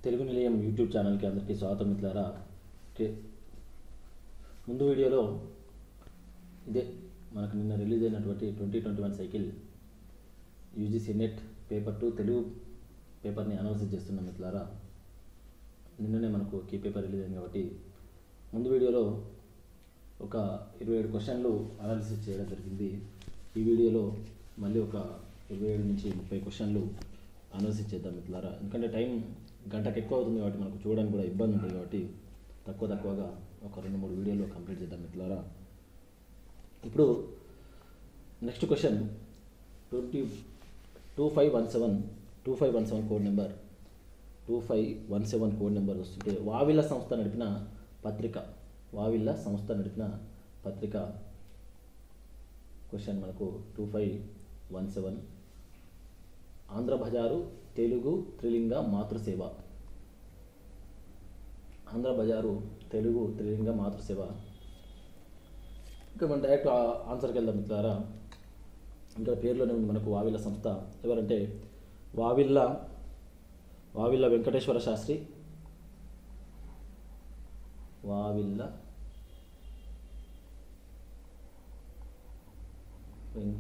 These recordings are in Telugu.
తెలుగు నిలయం యూట్యూబ్ ఛానల్కి అందరికీ స్వాగతం మిత్రులారా ఓకే ముందు వీడియోలో ఇదే మనకు నిన్న రిలీజ్ అయినటువంటి twenty twenty one cycle UGC NET paper two Telugu పేపర్ని అనాలిసిస్ చేస్తున్నాం మిత్రులారా నిన్ననే మనకు కీ పేపర్ రిలీజ్ అయింది కాబట్టి ముందు వీడియోలో ఒక ఇరవై ఏడు క్వశ్చన్లు అనాలిసిస్ చేయడం జరిగింది ఈ వీడియోలో మళ్ళీ ఒక ఇరవై ఏడు నుంచి ముప్పై క్వశ్చన్లు అనాలిసిస్ చేద్దాం మిత్రులారా ఎందుకంటే టైం గంటకు ఎక్కువ అవుతుంది కాబట్టి మనకు చూడడానికి కూడా ఇబ్బంది ఉంటుంది కాబట్టి తక్కువ తక్కువగా ఒక రెండు మూడు వీడియోలు కంప్లీట్ చేద్దాం మిత్రులారా ఇప్పుడు next question twenty two five one seven two five one seven code number two five one seven code number వస్తుంటే వావిల్ల సంస్థ నడిపిన పత్రిక వావిల్ల సంస్థ నడిపిన పత్రిక క్వశ్చన్ మనకు two five one seven Andhra బజారు తెలుగు త్రిలింగ మాతృసేవ ఆంధ్ర బజారు తెలుగు త్రిలింగ మాతృసేవ ఇంకా మనం డైరెక్ట్ ఆ- ఆన్సర్కి వెళ్దాం మిత్రులారా ఇంకా పేరులోనే ఉంది మనకు వావిల్ల సంస్థ ఎవరంటే వావిల్ల వావిల్ల వెంకటేశ్వర శాస్త్రి వావిల్ల వెంక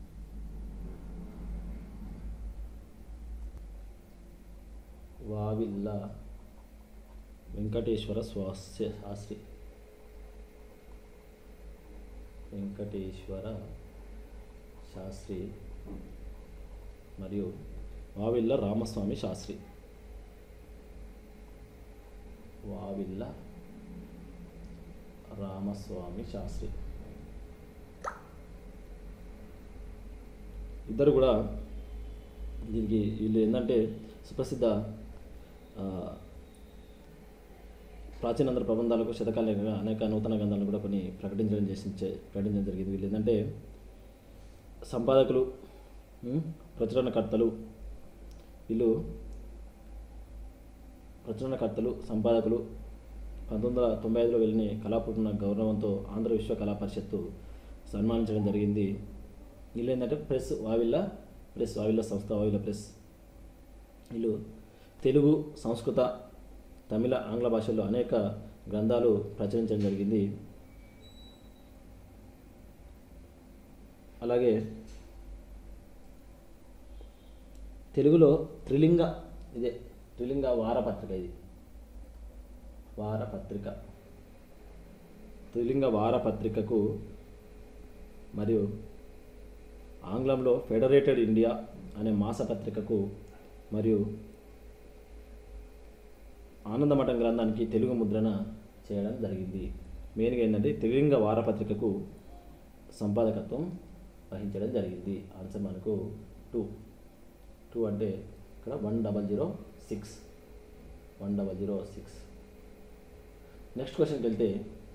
వావిల్ల వెంకటేశ్వర స్వాస్య శాస్త్రి వెంకటేశ్వర శాస్త్రి మరియు వావిల్ల రామస్వామి శాస్త్రి వావిల్ల రామస్వామి శాస్త్రి ఇద్దరు కూడా దీనికి వీళ్ళు ఏంటంటే సుప్రసిద్ధ ఆ, ప్రాచీనంధ్ర ప్రబంధాలకు శతకాలంగా అనేక నూతన గ్రంథాలను కూడా కొన్ని ప్రకటించడం చేసి చే- ప్రకటించడం జరిగింది వీళ్ళు ఏంటంటే సంపాదకులు ఉమ్, ప్రచురణకర్తలు వీళ్ళు ప్రచురణకర్తలు సంపాదకులు పంతొమ్మిది వందల తొంభై ఐదులో వెళ్ళిన కళాపూర్ణ గౌరవంతో ఆంధ్ర విశ్వ కళా పరిషత్తు సన్మానించడం జరిగింది వీళ్ళు ఏంటంటే ప్రెస్ వావిల్ల ప్రెస్ వావిల్ల సంస్థ వావిల్ల ప్రెస్ వీళ్ళు తెలుగు సంస్కృత తమిళ ఆంగ్ల భాషల్లో అనేక గ్రంథాలు ప్రచురించడం జరిగింది అలాగే తెలుగులో త్రిలింగ ఇదే త్రిలింగ వారపత్రిక ఇది వారపత్రిక త్రిలింగ వారపత్రికకు మరియు ఆంగ్లంలో ఫెడరేటెడ్ ఇండియా అనే మాసపత్రికకు మరియు ఆనందమఠం గ్రంథానికి తెలుగు ముద్రణ చేయడం జరిగింది మెయిన్గా ఏంటంటే త్రిలింగ వారపత్రికకు సంపాదకత్వం వహించడం జరిగింది ఆన్సర్ మనకు టూ టూ అంటే ఇక్కడ one double zero six one double zero six next క్వశ్చన్కి వెళ్తే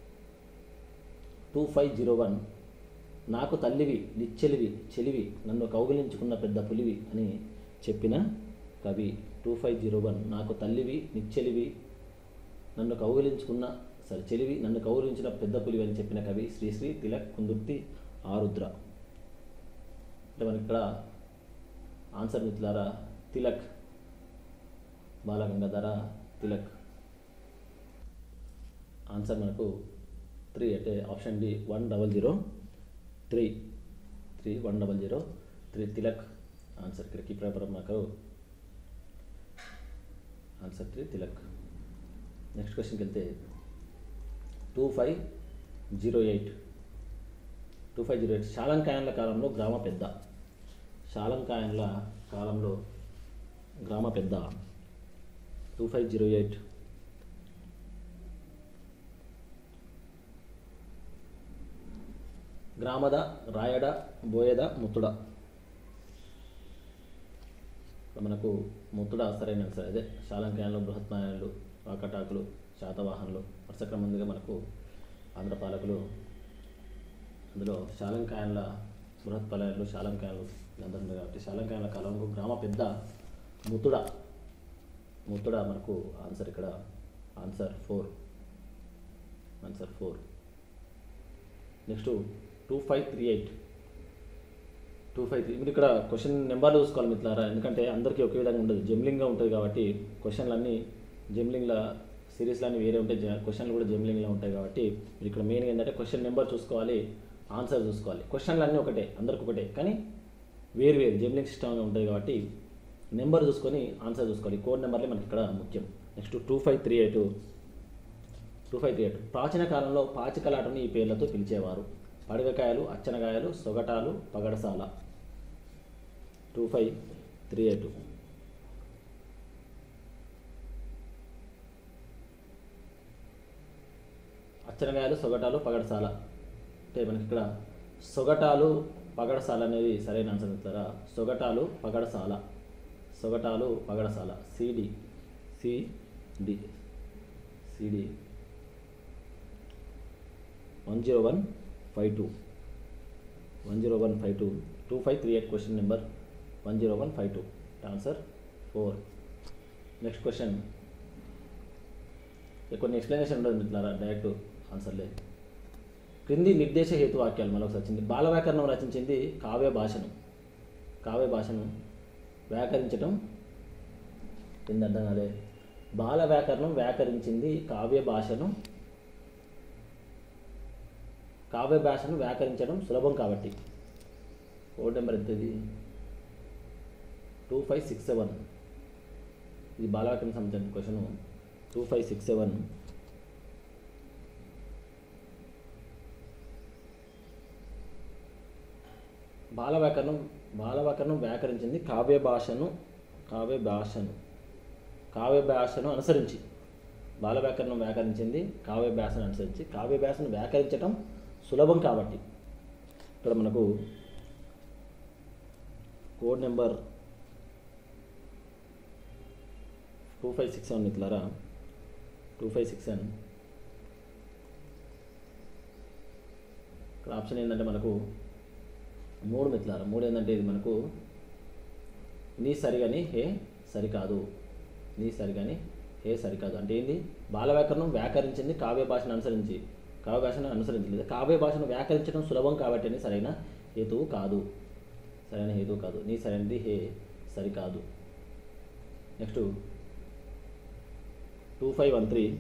టూ ఫైవ్ జీరో వన్ నాకు తల్లివి నిచ్చెలివి చెలివి నన్ను కౌగిలించుకున్న పెద్ద పులివి అని చెప్పిన కవి టూ ఫైవ్ జీరో వన్ నాకు తల్లివి నిచ్చెలివి నన్ను కౌగిలించుకున్న సరే చెలివి నన్ను కౌగిలించిన పెద్ద పులివి అని చెప్పిన కవి శ్రీశ్రీ తిలక్ కుందుర్తి ఆరుద్ర అంటే మనకి ఇక్కడ ఆన్సర్ మిత్రులారా తిలక్ బాలగంగాధర తిలక్ ఆన్సర్ మనకు త్రీ అంటే option D one double zero three three one double zero three Tilak answer ఇక్కడ కీ పేపర్ మాకు ఆన్సర్ త్రీ తిలక్ నెక్స్ట్ క్వశ్చన్కి వెళ్తే two five zero eight two five zero eight శాలంకాయన్ల కాలంలో గ్రామ పెద్ద శాలంకాయన్ల కాలంలో గ్రామ పెద్ద టూ ఫైవ్ జీరో ఎయిట్ గ్రామద రాయడ బోయద ముత్తుడ ఇక్కడ మనకు ముత్తుడ సరైన సరే అదే శాలంకాయన్లు బృహత్నాయన్లు వాకటాకులు శాతవాహనులు వరుస క్రమంగా మనకు ఆంధ్ర పాలకులు అందులో శాలంకాయన్ల బృహత్పలయాలు శాలంకాయలు అందరూ ఉన్నారు కాబట్టి శాలంకాయన్ల కాలంలో గ్రామ పెద్ద ముత్తుడ ముత్తుడ మనకు ఆన్సర్ ఇక్కడ answer four answer four next two five three eight two five three మీరు ఇక్కడ క్వశ్చన్ నెంబర్లు చూసుకోవాలి మిత్రులారా ఎందుకంటే అందరికీ ఒకే విధంగా ఉండదు జంబ్లింగ్గా ఉంటుంది కాబట్టి క్వశ్చన్లు అన్నీ జెమ్లింగ్లో సిరీస్లో అన్ని వేరే ఉంటాయి జ- క్వశ్చన్లు కూడా జెమ్లింగ్లో ఉంటాయి కాబట్టి మీరు ఇక్కడ మెయిన్ ఏంటంటే క్వశ్చన్ నెంబర్ చూసుకోవాలి ఆన్సర్ చూసుకోవాలి క్వశ్చన్లు అన్నీ ఒకటే అందరికి ఒకటే కానీ వేరు వేరు జెమ్లింగ్ సిస్టమ్ ఉంటుంది కాబట్టి నెంబర్ చూసుకొని ఆన్సర్ చూసుకోవాలి కోడ్ నెంబర్లే మనకి ఇక్కడ ముఖ్యం next two five three eight two five three eight ప్రాచీన కాలంలో పాచికలాటను ఈ పేర్లతో పిలిచేవారు పడగకాయలు అచ్చనకాయలు సొగటాలు పగడసాల టూ ఫైవ్ త్రీ ఎయిట్ అచ్చనకాయలు సొగటాలు పగడసాల అంటే మనకి ఇక్కడ సొగటాలు పగడసాల అనేది సరైన ఆన్సర్ చెప్తారా సొగటాలు పగడసాల సొగటాలు పగడసాల CD CD CD one zero one five two one zero one five two two five three eight question number one zero one five two answer four next question కొన్ని ఎక్స్ప్లెనేషన్ ఉండదు మిత్రులారా డైరెక్ట్ ఆన్సర్లే క్రింది నిర్దేశ హేతు వాక్యాలు మనకు వచ్చింది బాల వ్యాకరణం రచించింది కావ్య భాషను కావ్య భాషను వ్యాకరించటం కింద అర్థం కాలే బాల వ్యాకరణం వ్యాకరించింది కావ్య భాషను కావ్య భాషను వ్యాకరించడం సులభం కాబట్టి కోడ్ నెంబర్ ఎంత ఇది టూ ఫైవ్ సిక్స్ సెవెన్ ఇది బాలవ్యాకరణ సంబంధించిన question two five six seven Bala Vyakaranam Bala వ్యాకరణం వ్యాకరించింది కావ్య భాషను కావ్య భాషను కావ్య భాషను అనుసరించి బాల వ్యాకరణం వ్యాకరించింది కావ్య భాషను అనుసరించి కావ్య భాషను వ్యాకరించటం సులభం కాబట్టి ఇక్కడ మనకు code number two five six seven మిత్రులారా టూ ఫైవ్ సిక్స్ సెవెన్ ఇక్కడ ఆప్షన్ ఏంటంటే మనకు మూడు మిత్రులారా మూడు ఏంటంటే ఇది మనకు నీ సరిగని హే సరికాదు నీ సరిగని హే సరికాదు అంటే ఏంది బాల వ్యాకరణం వ్యాకరించింది కావ్య భాషను అనుసరించి కావ్య భాషను అనుసరించలేదు కావ్య భాషను వ్యాకరించడం సులభం కాబట్టి అని సరైన హేతువు కాదు సరైన హేతువు కాదు నీ సరైనది హే సరికాదు next two five one three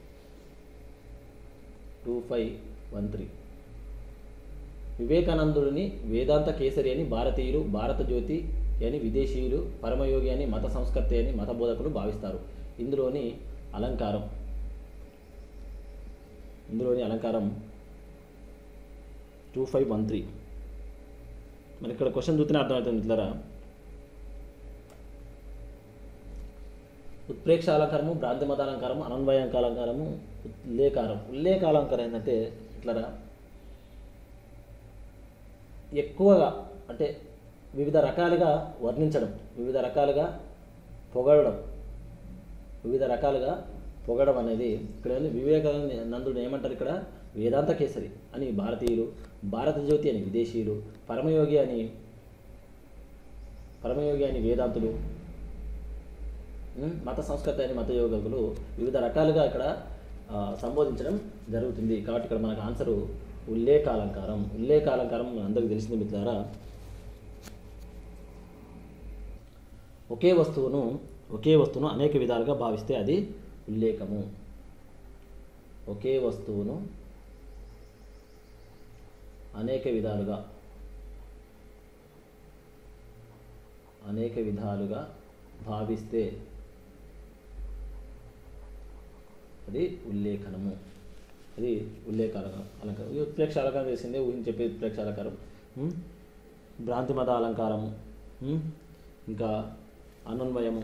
two five one three వివేకానందుడిని వేదాంత కేసరి అని భారతీయులు భారత జ్యోతి అని విదేశీయులు పరమయోగి అని మత సంస్కర్త అని మత బోధకులు భావిస్తారు ఇందులోని అలంకారం ఇందులోని అలంకారం టూ ఫైవ్ వన్ త్రీ మరి ఇక్కడ క్వశ్చన్ చూస్తేనే అర్థమవుతుంది మిత్రులారా ఉత్ప్రేక్ష అలంకారము భ్రాంతిమత అలంకారము అనన్వయాంక అలంకారము ఉల్లేఖారం ఉల్లేఖ అలంకారం ఏంటంటే ఇట్లరా ఎక్కువగా అంటే వివిధ రకాలుగా వర్ణించడం వివిధ రకాలుగా పొగడడం వివిధ రకాలుగా పొగడం అనేది ఇక్కడ ఏంది వివేకానందుడు ఏమంటారు ఇక్కడ వేదాంత కేసరి అని భారతీయులు భారత జ్యోతి అని విదేశీయులు పరమయోగి అని పరమయోగి అని వేదాంతులు ఉం, మత సంస్కృతి అని మత యోగకులు వివిధ రకాలుగా ఇక్కడ ఆ, సంబోధించడం జరుగుతుంది కాబట్టి ఇక్కడ మనకు ఆన్సరు ఉల్లేఖాలంకారం ఉల్లేఖాలంకారం అందరికీ తెలిసింది మిత్రులారా ఒకే వస్తువును ఒకే వస్తువును అనేక విధాలుగా భావిస్తే అది ఉల్లేఖము ఒకే వస్తువును అనేక విధాలుగా అనేక విధాలుగా భావిస్తే అది ఉల్లేఖనము అది ఉల్లేఖ అలంకారం అలంకారం ఈ ఉత్ప్రేక్ష అలంకారం చేసిందే ఊహించి చెప్పే ఉత్ప్రేక్ష అలంకారం ఉం? భ్రాంతిమత అలంకారము ఉం? ఇంకా అనన్వయము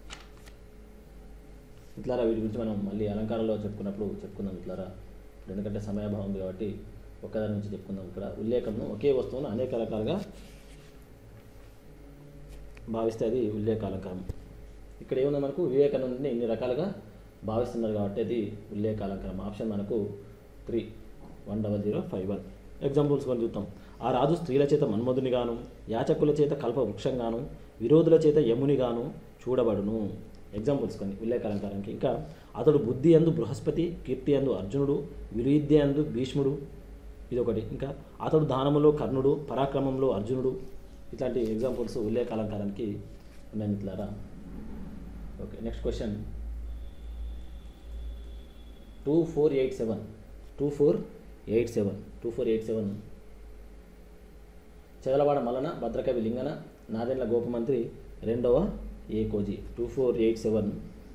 ఇట్లారా వీటి గురించి మనం మళ్ళీ అలంకారంలో చెప్పుకున్నప్పుడు చెప్పుకుందాం ఇట్లారా ఇప్పుడు ఎందుకంటే సమయాభావం ఉంది కాబట్టి ఒక్కదాని నుంచి చెప్పుకుందాం ఇక్కడ ఉల్లేఖంను ఒకే వస్తువును అనేక రకాలుగా భావిస్తే అది ఉల్లేఖ అలంకారం ఇక్కడ ఏముంది మనకు వివేకానందుని ఇన్ని రకాలుగా భావిస్తున్నారు కాబట్టి అది ఉల్లేఖ అలంకారం ఆప్షన్ మనకు three one double zero five one examples కొన్ని చూద్దాం ఆ రాజు స్త్రీల చేత మన్మధునిగాను యాచకుల చేత కల్ప వృక్షంగాను విరోధుల చేత యమునిగాను చూడబడును ఎగ్జాంపుల్స్ కొన్ని ఉల్లేఖ అలంకారానికి ఇంకా అతడు బుద్ధి అందు బృహస్పతి కీర్తి అందు అర్జునుడు విరువిద్య అందు భీష్ముడు ఇదొకటి ఇంకా అతడు దానములో కర్ణుడు పరాక్రమంలో అర్జునుడు ఇట్లాంటి ఎగ్జాంపుల్స్ ఉల్లేఖ అలంకారానికి ఉన్నాయి మిత్రులారా okay next question two four eight seven two four eight seven two four eight seven Chadalavada Mallana Bhadrakavi Lingana Nadendla Gopamantri రెండవ ఏ కోజీ టూ ఫోర్ ఎయిట్ సెవెన్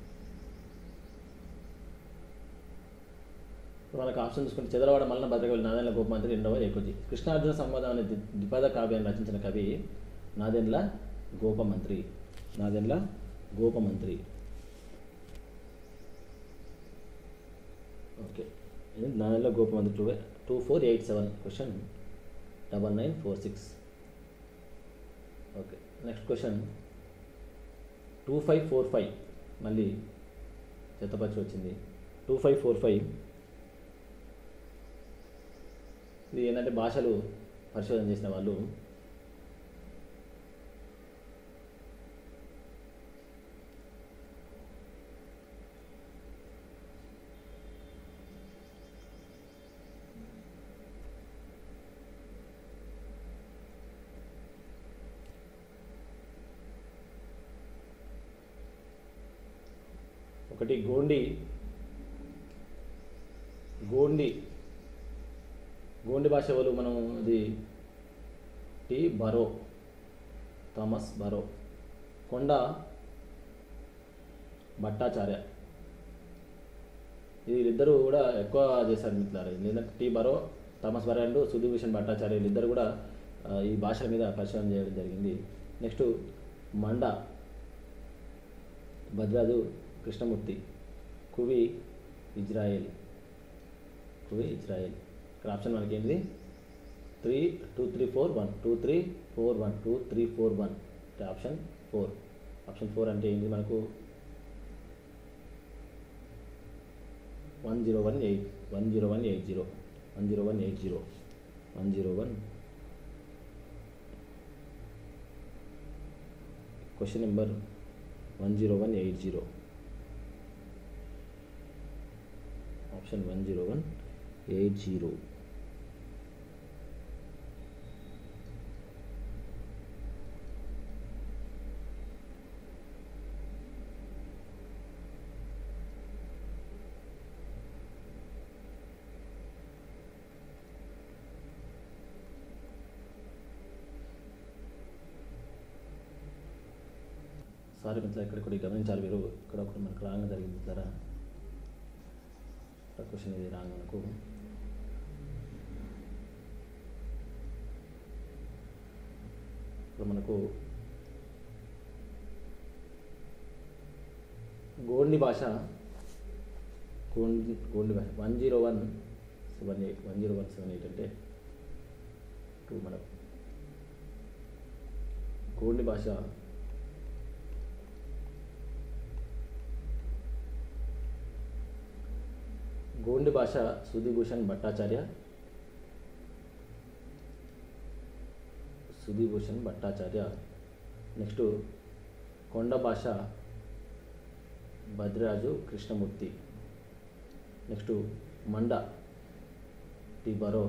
మనకు ఆప్షన్ చూసుకుంటే చదలవాడ మల్లన భద్రకవి నాదెండ్ల గోపమంత్రి రెండవ ఏ కోజీ కృష్ణార్జున సంవాదం అనే ది- ద్విపద కావ్యాన్ని రచించిన కవి నాదెండ్ల గోపమంత్రి నాదెండ్ల గోపమంత్రి ఓకే ఇది Nadendla Gopamantri two two four eight seven question double nine four six okay next question two five four five మళ్ళీ చెత్తపచ్చి వచ్చింది టూ ఫైవ్ ఫోర్ ఫైవ్ ఇది ఏంటంటే భాషలు పరిశోధన చేసిన వాళ్ళు ఒకటి గోండి గోండి గోండి భాష వాళ్ళు మనం ఇది టి బరో థామస్ బరో కొండ భట్టాచార్య వీళ్ళిద్దరూ కూడా ఎక్కువ చేశారు మిత్రులారా ఎందుకంటే T Burrow Thomas Burrow and Sudhibhushan Bhattacharya వీళ్ళిద్దరు కూడా ఆ, ఈ భాషల మీద పరిశోధన చేయడం జరిగింది next Manda Bhadraju Krishnamurti Kuvi Israel Kuvi Israel ఇక్కడ ఆప్షన్ మనకి ఏంటిది three two three four one two three four one two three four one అంటే ఆప్షన్ ఫోర్ ఆప్షన్ ఫోర్ అంటే ఏంటి మనకు one zero one eight one zero one eight zero one zero one eight zero one zero one question number one zero one eight zero option one zero one eight zero sorry మిత్రులు ఇక్కడ కూడా గమనించాలి మీరు ఇక్కడ ఒకటి మనకు రాంగ్ జరిగింది మిత్రులారా ఇక్కడ క్వశ్చన్ ఇది రాంగ్ మనకు ఇప్పుడు మనకు గోండి భాష గోండి గోండి భాష one zero one seven eight one zero one seven eight అంటే టూ మనకు గోండి భాష గోండి భాష సుధిభూషణ్ భట్టాచార్య సుధిభూషణ్ భట్టాచార్య నెక్స్ట్ కొండ భాష Bhadraraju Krishnamurti next Manda T Burrow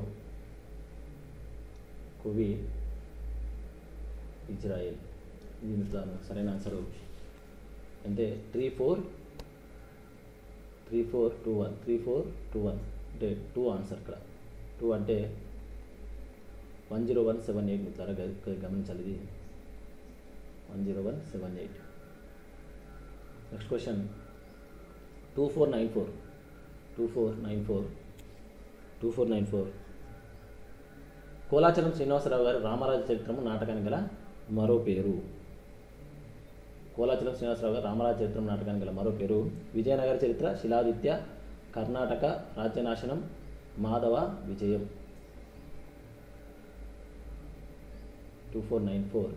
Kuvi Israel ఇది మిత్రులారా సరైన ఆన్సరు అంటే three four three four two one three four two one అంటే టూ ఆన్సర్ ఇక్కడ టూ అంటే one zero one seven eight మిత్రులారా గ- గమనించాలి ఇది one zero one seven eight next question two four nine four two four nine four two four nine four Kolachalam Srinivasarao గారి రామరాజు చరిత్రము నాటకానికి గల మరో పేరు కోలాచలం శ్రీనివాసరావు గారు రామరాజ చరిత్రం నాటకానికి గల మరో పేరు విజయనగర చరిత్ర శిలాదిత్య కర్ణాటక రాజ్యనాశనం మాధవ విజయం టూ ఫోర్ నైన్ ఫోర్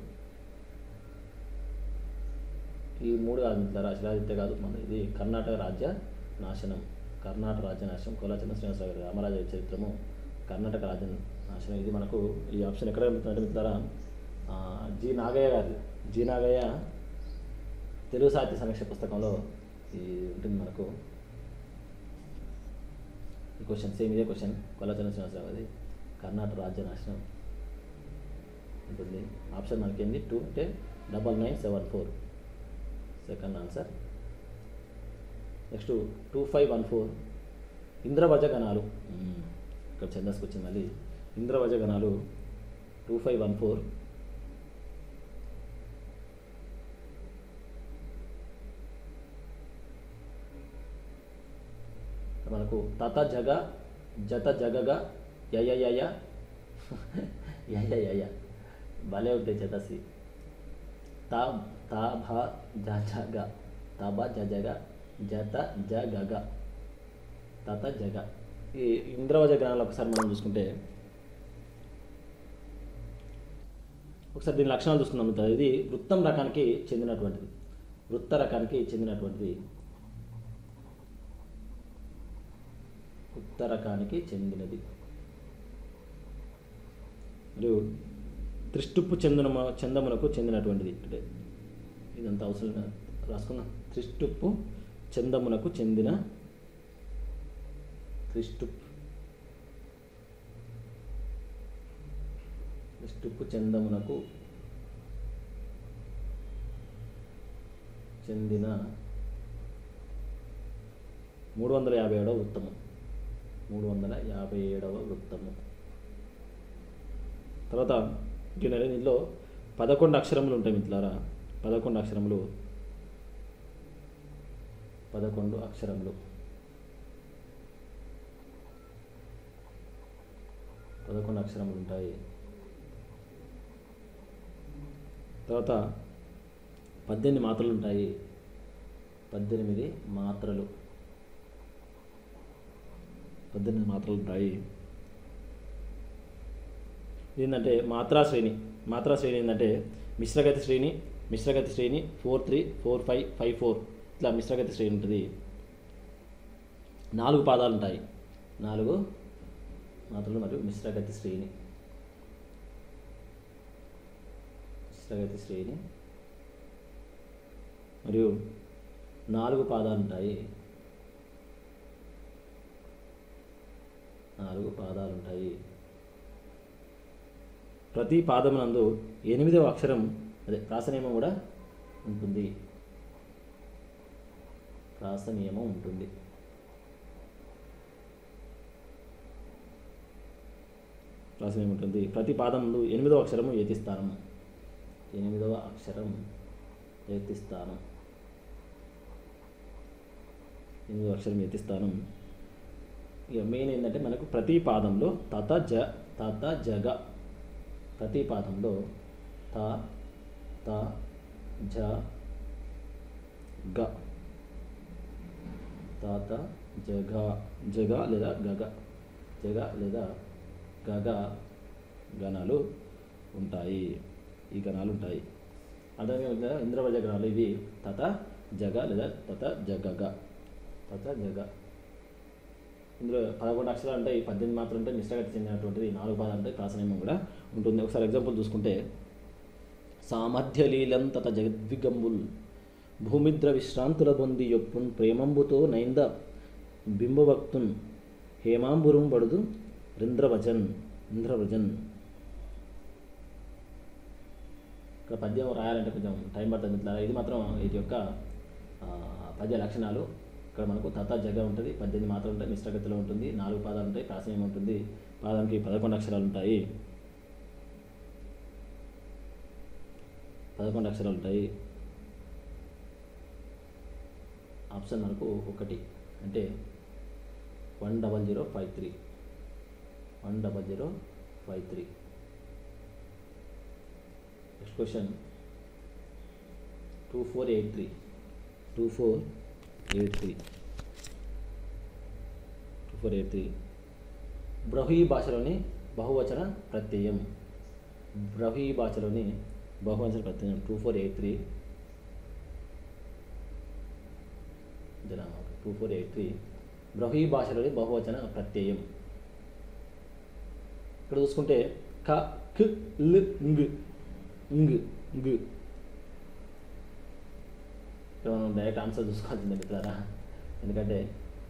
ఈ మూడు కాదు మిత్రులారా శిలాదిత్య కాదు మన ఇది కర్ణాటక రాజ్య నాశనం కర్ణాటక రాజ్య నాశనం కోలాచలం శ్రీనివాసరావు గారి రామరాజ చరిత్రము కర్ణాటక రాజ్య నాశనం ఇది మనకు ఈ ఆప్షన్ ఎక్కడ కలుగుతుందంటే మిత్రులారా ఆ, జి నాగయ్య గారి జి నాగయ్య తెలుగు సాహిత్య సమీక్ష పుస్తకంలో ఈ ఉంటుంది మనకు ఈ క్వశ్చన్ సేమ్ ఇదే క్వశ్చన్ కొల్లచన శ్రీనివాసరావు అది కర్ణాటక రాజ్య నాశనం ఉంటుంది ఆప్షన్ మనకి ఏంది టూ అంటే double nine seven four second answer next two five one four ఇంద్రవజ గణాలు మ్మ్. ఇక్కడ ఛందస్కి వచ్చింది మళ్ళీ ఇంద్రవజ గణాలు టూ ఫైవ్ వన్ ఫోర్ మనకు తత జగ జత జగగ యయ యయ యయ యయ భలే ఉంటాయి చతసి తా తా భా జ జగ తబ జ జగ జత జ గగ తత జగ ఈ ఇంద్రవజ గ్రహాలు ఒకసారి మనం చూసుకుంటే ఒకసారి దీని లక్షణాలు చూసుకుందాం మిత్రులారా. ఇది వృత్తం రకానికి చెందినటువంటిది వృత్త రకానికి చెందినటువంటిది వృత్త రకానికి చెందినది మరియు త్రిష్టుప్పు చందనమ చందమునకు చెందినటువంటిది అంటే ఇదంతా అవసరం లేదు. రాసుకుందాం త్రిష్టుప్పు చందమునకు చెందిన త్రిష్టుప్ త్రిష్టుప్పు చందమునకు చెందిన మూడు వందల యాభై ఏడవ వృత్తము మూడు వందల యాభై ఏడవ వృత్తము తర్వాత ఇంకేంటంటే దీంట్లో పదకొండు అక్షరములు ఉంటాయి మిత్రులారా పదకొండు అక్షరములు పదకొండు అక్షరములు పదకొండు అక్షరములు ఉంటాయి తర్వాత పద్దెనిమిది మాత్రలు ఉంటాయి పద్దెనిమిది మాత్రలు పద్దెనిమిది మాత్రలు ఉంటాయి ఏంటంటే మాత్రా శ్రేణి మాత్రా శ్రేణి ఏంటంటే మిశ్రగతి శ్రేణి మిశ్రగతి శ్రేణి four three four five five four ఇట్లా మిశ్రగతి శ్రేణి ఉంటుంది నాలుగు పాదాలు ఉంటాయి నాలుగు మాత్రలు మరియు మిశ్రగతి శ్రేణి మిశ్రగతి శ్రేణి మరియు నాలుగు పాదాలు ఉంటాయి నాలుగు పాదాలు ఉంటాయి ప్రతి పాదమునందు ఎనిమిదవ అక్షరం అదే ప్రాసనియమం కూడా ఉంటుంది ప్రాసనియమం ఉంటుంది ప్రాసనియమం ఉంటుంది ప్రతి పాదం ముందు ఎనిమిదవ అక్షరము ఏతిస్థానం ఎనిమిదవ అక్షరం ఏతిస్థానం ఎనిమిదవ అక్షరం ఏతిస్థానం ఇక మెయిన్ ఏంటంటే మనకు ప్రతి పాదంలో తత జ తత జగ ప్రతి పాదంలో త త జ గ తాత జగ జగ లేదా గగ జగ లేదా గగ గణాలు ఉంటాయి ఈ గణాలు ఉంటాయి అదేవిధంగా ఇంద్రవజ గణాలు ఇవి తత జగ లేదా తత జగగ తత జగ ఇందులో పదకొండు అక్షరాలు ఉంటాయి పద్దెనిమిది మాత్రం ఉంటాయి మిశ్రగతి చెందినటువంటిది నాలుగు పాదాలు ఉంటాయి ప్రాసనియమం కూడా ఉంటుంది ఒకసారి ఎగ్జాంపుల్ చూసుకుంటే సామర్థ్యలీలం తత జగద్విగంబుల్ భూమిద్ర విశ్రాంతుల పొంది యొప్పున్ ప్రేమంబుతో నైంద బింబభక్తున్ హేమాంబురం బడుదు రింద్రవజన్ ఇంద్రవజన్ ఇక్కడ పద్యం రాయాలంటే కొంచెం టైం పడుతుంది ఇట్లా ఇది మాత్రం వీటి యొక్క ఆ, పద్య లక్షణాలు ఇక్కడ మనకు తత జగ ఉంటుంది పద్దెనిమిది మాత్రం ఉంటాయి మిశ్రగతిలో ఉంటుంది నాలుగు పాదాలు ఉంటాయి ప్రాసయం ఉంటుంది పాదానికి పదకొండు అక్షరాలు ఉంటాయి పదకొండు అక్షరాలు ఉంటాయి ఆప్షన్ మనకు ఒకటి అంటే one double zero five three one double zero five three next question two four eight three two four eight three two four eight three Brahmi భాషలోని బహువచన ప్రత్యయం బ్రహ్మీ భాషలోని బహువచన ప్రత్యయం టూ ఫోర్ ఎయిట్ త్రీ జనామా two four eight three Brahmi భాషలోని బహువచన ప్రత్యయం ఇక్కడ చూసుకుంటే క క్ ల్ంగ్ ఇంగ్ ఇంగ్ ఇక్కడ మనం డైరెక్ట్ ఆన్సర్ చూసుకోవాల్సిందే మిత్రులారా ఎందుకంటే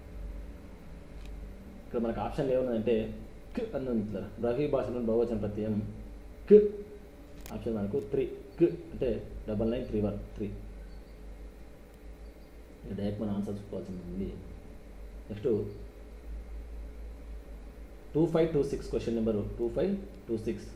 ఇక్కడ మనకు ఆప్షన్లు ఏమున్నదంటే క్ అని ఉంది మిత్రులారా బ్రహ్మీ భాషలోని బహువచన ప్రత్యయం క్ ఆప్షన్ మనకు త్రీ క్ అంటే double nine three one three direct మనం ఆన్సర్ చూసుకోవాల్సింది ఉంది next two five two six question number two five two six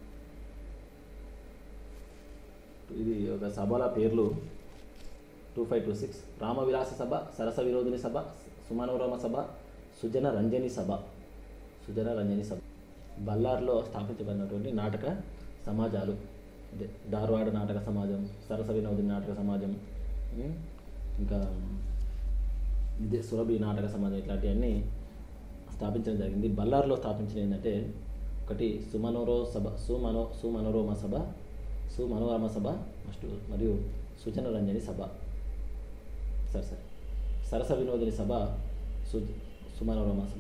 ఇది ఒక సభల పేర్లు two five two six Ramavilasa సభ సరస విరోధిని సభ సుమనోరమ సభ సుజన రంజని సభ సుజన రంజని సభ బల్లార్లో స్థాపించబడినటువంటి నాటక సమాజాలు అదే ధార్వాడ నాటక సమాజం సరస వినోదిని నాటక సమాజం ఉమ్, ఇంకా ఇదే సురభి నాటక సమాజం ఇట్లాంటివన్నీ స్థాపించడం జరిగింది బల్లార్లో స్థాపించిన ఏంటంటే ఒకటి సుమనోరో సభ సుమనో సుమనోరమ సభ సుమనోరమ సభ ఫస్ట్ మరియు సుజన రంజని సభ సరే సరే సరస వినోదిని సభ సు సుమనోరమ సభ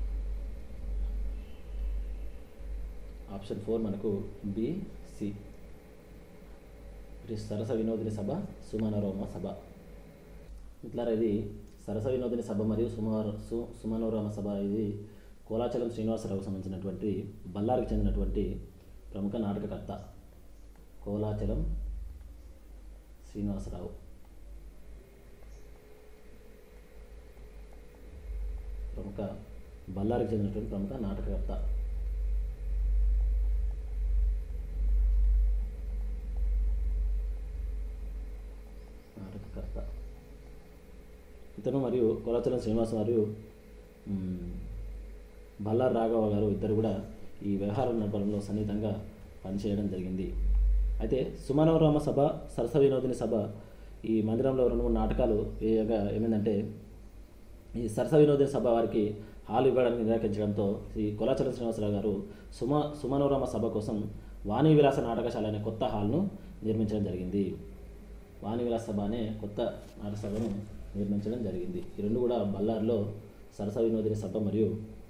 ఆప్షన్ ఫోర్ మనకు బి సి ఇది సరస వినోదిని సభ సుమనోరమ సభ ఇట్లా ఇది సరస వినోదిని సభ మరియు సుమార సు సుమనోరమ సభ ఇది కోలాచలం శ్రీనివాసరావుకు సంబంధించినటువంటి బల్లారికి చెందినటువంటి ప్రముఖ నాటకకర్త కోలాచలం శ్రీనివాసరావు ప్రముఖ బల్లారికి చెందినటువంటి ప్రముఖ నాటకకర్త నాటకకర్త ఇతను మరియు కొలచలం శ్రీనివాస మరియు మ్, బల్లార్ రాఘవ గారు ఇద్దరు కూడా ఈ వ్యవహార నడపడంలో సన్నిహితంగా పనిచేయడం జరిగింది అయితే సుమనోరమ సభ సరస వినోదిని సభ ఈ మందిరంలో రెండు మూడు నాటకాలు వేయగా ఏమైందంటే ఈ సరస వినోదిని సభ వారికి హాల్ ఇవ్వడానికి నిరాకరించడంతో ఈ కొలాచల శ్రీనివాసరావు గారు సుమ సుమనోరమ సభ కోసం వాణి విలాస నాటకశాల అనే కొత్త హాల్ను నిర్మించడం జరిగింది వాణి విలాస సభ అనే కొత్త నాటక సభను నిర్మించడం జరిగింది ఈ రెండు కూడా బళ్ళారిలో సరస వినోదిని సభ మరియు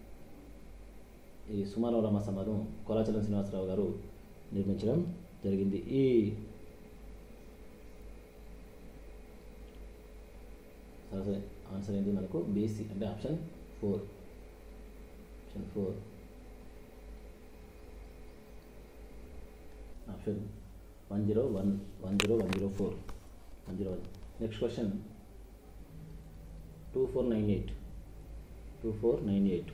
ఈ సుమనోరమ సభను కొలాచలం శ్రీనివాసరావు గారు నిర్మించడం జరిగింది ఈ సరస ఆన్సర్ ఏంటి మనకు బీసీ అంటే option four option four option one zero one one zero one zero four one zero one next question two four nine eight two four nine eight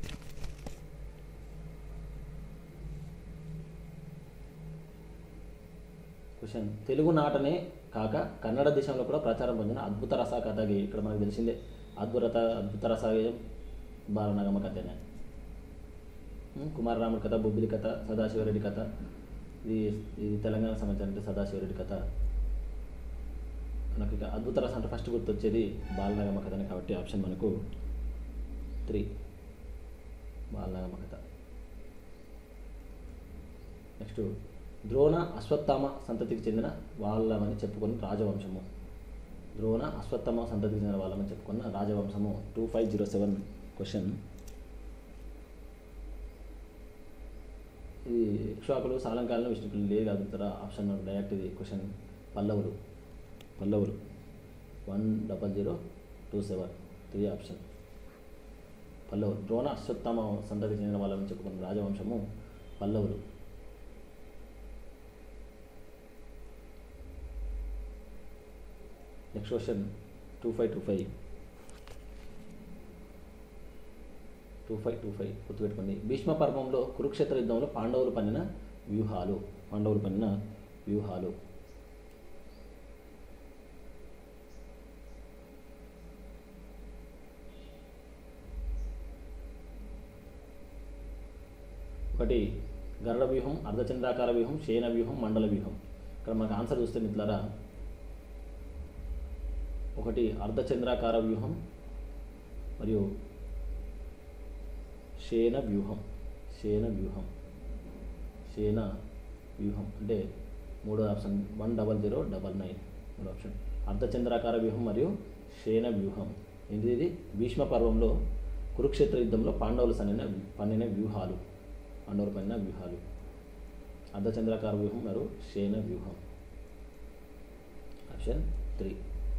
question Telugu నాటనే కాక కన్నడ దేశంలో కూడా ప్రచారం పొందిన అద్భుత రస కథ ఇక్కడ మనకు తెలిసిందే అద్భుత అద్భుత రసగేయం బాలనగమ కథనే ఉమ్, కుమారరాముడి కథ బొబ్బిలి కథ సదాశివరెడ్డి కథ ఇది ఇది తెలంగాణ సంబంధించిన సదాశివరెడ్డి కథ మనకి ఇక అద్భుత రసం అంటే ఫస్ట్ గుర్తొచ్చేది బాలనగమ కథనే కాబట్టి ఆప్షన్ మనకు త్రీ బాలనగమ కథ నెక్స్ట్ ద్రోణ అశ్వత్థామ సంతతికి చెందిన వాళ్ళమని చెప్పుకొని రాజవంశము ద్రోణ అశ్వత్థామ సంతతికి చెందిన వాళ్ళమని చెప్పుకున్న రాజవంశము two five zero seven question ఇది ఇక్ష్వాకులు సాలంకాలను విష్ణుకులు లేదు అడుగుతారా ఆప్షన్ డైరెక్ట్ ఇది క్వశ్చన్ పల్లవులు పల్లవులు one double zero two seven three option పల్లవులు ద్రోణ అశ్వత్థామ సంతతికి చెందిన వాళ్ళని చెప్పుకున్న రాజవంశము పల్లవులు next question two five two five two five two five గుర్తుపెట్టుకోండి భీష్మ పర్వంలో కురుక్షేత్ర యుద్ధంలో పాండవులు పన్నిన వ్యూహాలు పాండవులు పన్నిన వ్యూహాలు ఒకటి గరుడ వ్యూహం అర్ధచంద్రాకార వ్యూహం శయన వ్యూహం మండల వ్యూహం ఇక్కడ మనకు ఆన్సర్ చూస్తే మిత్రులారా ఒకటి అర్ధచంద్రాకార వ్యూహం మరియు శేన వ్యూహం శేన వ్యూహం శేన వ్యూహం అంటే మూడో option one double zero double nine మూడో ఆప్షన్ అర్ధచంద్రాకార వ్యూహం మరియు శేన వ్యూహం ఏంటి ఇది భీష్మ పర్వంలో కురుక్షేత్ర యుద్ధంలో పాండవులు సన్నిన పన్నిన వ్యూహాలు పాండవులు పన్నిన వ్యూహాలు అర్ధచంద్రాకార వ్యూహం మరియు శేన వ్యూహం ఆప్షన్ త్రీ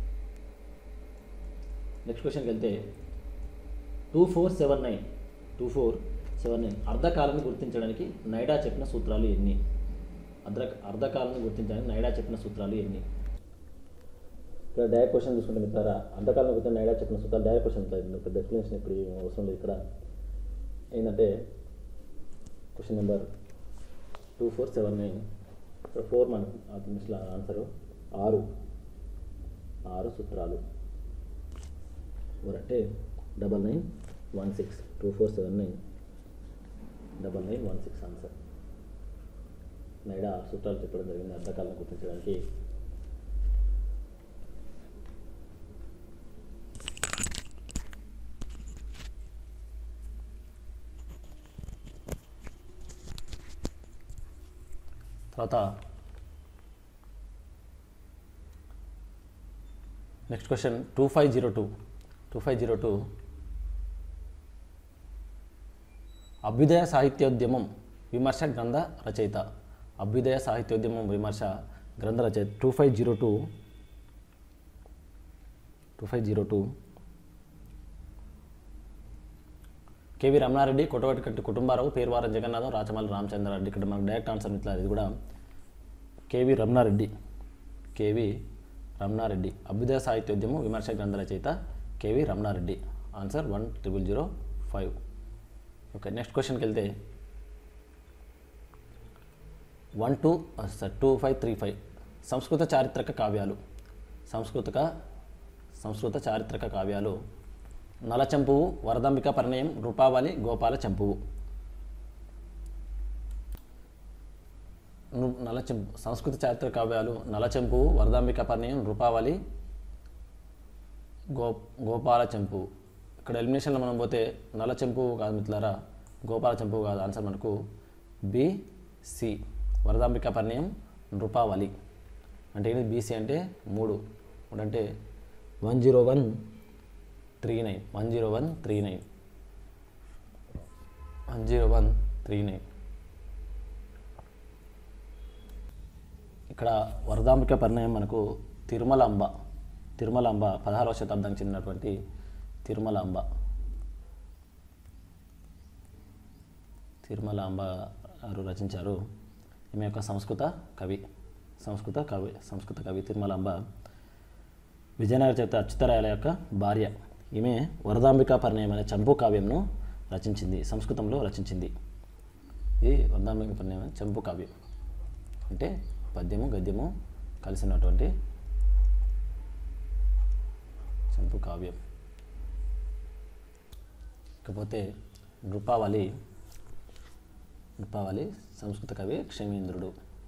నెక్స్ట్ క్వశ్చన్కి వెళ్తే two four seven nine two four seven nine అర్ధకాలను గుర్తించడానికి నైడా చెప్పిన సూత్రాలు ఎన్ని అర్ధ అర్ధకాలను గుర్తించడానికి నైడా చెప్పిన సూత్రాలు ఎన్ని ఇక్కడ డైరెక్ట్ క్వశ్చన్ చూసుకుంటే మిత్రారా అర్ధకాలను గుర్తించిన నైడా చెప్పిన సూత్రాలు డైరెక్ట్ క్వశ్చన్ ఉంటుంది పెద్ద ఎక్స్ప్లెనేషన్ ఇప్పుడు ఏం అవసరం లేదు ఇక్కడ ఏంటంటే question number two four seven nine ఇక్కడ ఫోర్ మన మిస్ల ఆన్సరు ఆరు ఆరు సూత్రాలు అంటే double nine one six two four seven nine double nine one six answer Nida ఆరు సూత్రాలు చెప్పడం జరిగింది అర్థకాలను గుర్తించడానికి తర్వాత next question two five zero two two five zero two అభ్యుదయ సాహిత్యోద్యమం విమర్శ గ్రంథ రచయిత అభ్యుదయ సాహిత్యోద్యమం విమర్శ గ్రంథ రచయిత two five zero two two five zero two KV Ramanareddy కొట్టవటికట్టి కుటుంబారావు పేరువారం జగన్నాథం రాచమల్లి రామచంద్రారెడ్డి ఇక్కడ మనకు డైరెక్ట్ ఆన్సర్ మిత్రులు ఇది కూడా కేవి రమణారెడ్డి కేవి రమణారెడ్డి అభ్యుదయ సాహిత్యోద్యమం విమర్శ గ్రంథ రచయిత KV Ramanareddy answer one triple zero five okay next క్వశ్చన్కి వెళ్తే one two sir two five three five సంస్కృత చారిత్రక కావ్యాలు సంస్కృతక సంస్కృత చారిత్రక కావ్యాలు నలచంపువు వరదంబిక పరిణయం రూపావళి గోపాల చంపువు ను- నలచెంపు సంస్కృత చారిత్ర కావ్యాలు నలచెంపువు వరదాంబిక పరిణయం రూపావళి గో గోపాల చెంపు ఇక్కడ ఎలిమినేషన్లో మనం పోతే నల్ల చెంపు కాదు మిత్రులారా గోపాల చెంపు కాదు ఆన్సర్ మనకు బి సి వరదాంబిక పరిణయం నృపావళి అంటే ఏంటి బీసీ అంటే మూడు మూడు అంటే one zero one three nine one zero one three nine one zero one three nine ఇక్కడ వరదాంబిక పరిణయం మనకు తిరుమలాంబ తిరుమలాంబ పదహారవ శతాబ్దానికి చెందినటువంటి తిరుమలాంబ తిరుమలాంబ గారు రచించారు ఈమె యొక్క సంస్కృత కవి సంస్కృత కవి సంస్కృత కవి తిరుమలాంబ విజయనగర చరిత్ర అచ్యుతరాయల యొక్క భార్య ఈమె వరదాంబిక పరిణయం అనే చంపు కావ్యంను రచించింది సంస్కృతంలో రచించింది ఇది వరదాంబిక పరిణయం అనే చంపు కావ్యం అంటే పద్యము గద్యము కలిసినటువంటి చంపు కావ్యం ఇకపోతే నృపావళి నృపావళి సంస్కృత కవి క్షమేంద్రుడు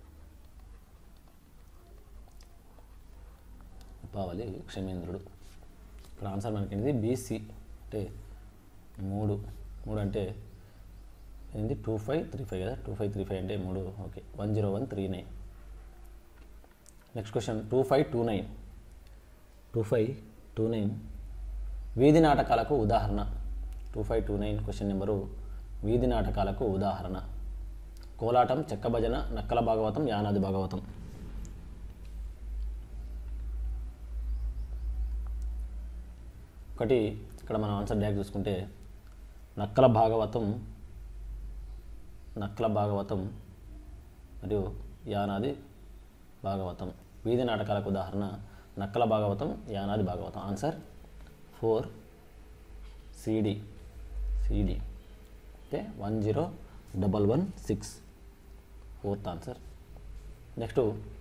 నృపావళి క్షమేంద్రుడు ఇక్కడ ఆన్సర్ మనకి ఏంటిది బీసీ అంటే మూడు మూడు అంటే ఏంటి టూ ఫైవ్ త్రీ ఫైవ్ కదా టూ ఫైవ్ త్రీ ఫైవ్ అంటే మూడు okay one zero one three nine next question two five two nine two five two nine వీధి నాటకాలకు ఉదాహరణ two five two nine question number వీధి నాటకాలకు ఉదాహరణ కోలాటం చెక్క భజన నక్కల భాగవతం యానాది భాగవతం ఒకటి ఇక్కడ మనం ఆన్సర్ డైరెక్ట్ చూసుకుంటే నక్కల భాగవతం నక్కల భాగవతం మరియు యానాది భాగవతం వీధి నాటకాలకు ఉదాహరణ నక్కల భాగవతం యానాది భాగవతం ఆన్సర్ ఫోర్ సిడి సిడి అంటే one zero double one six fourth answer next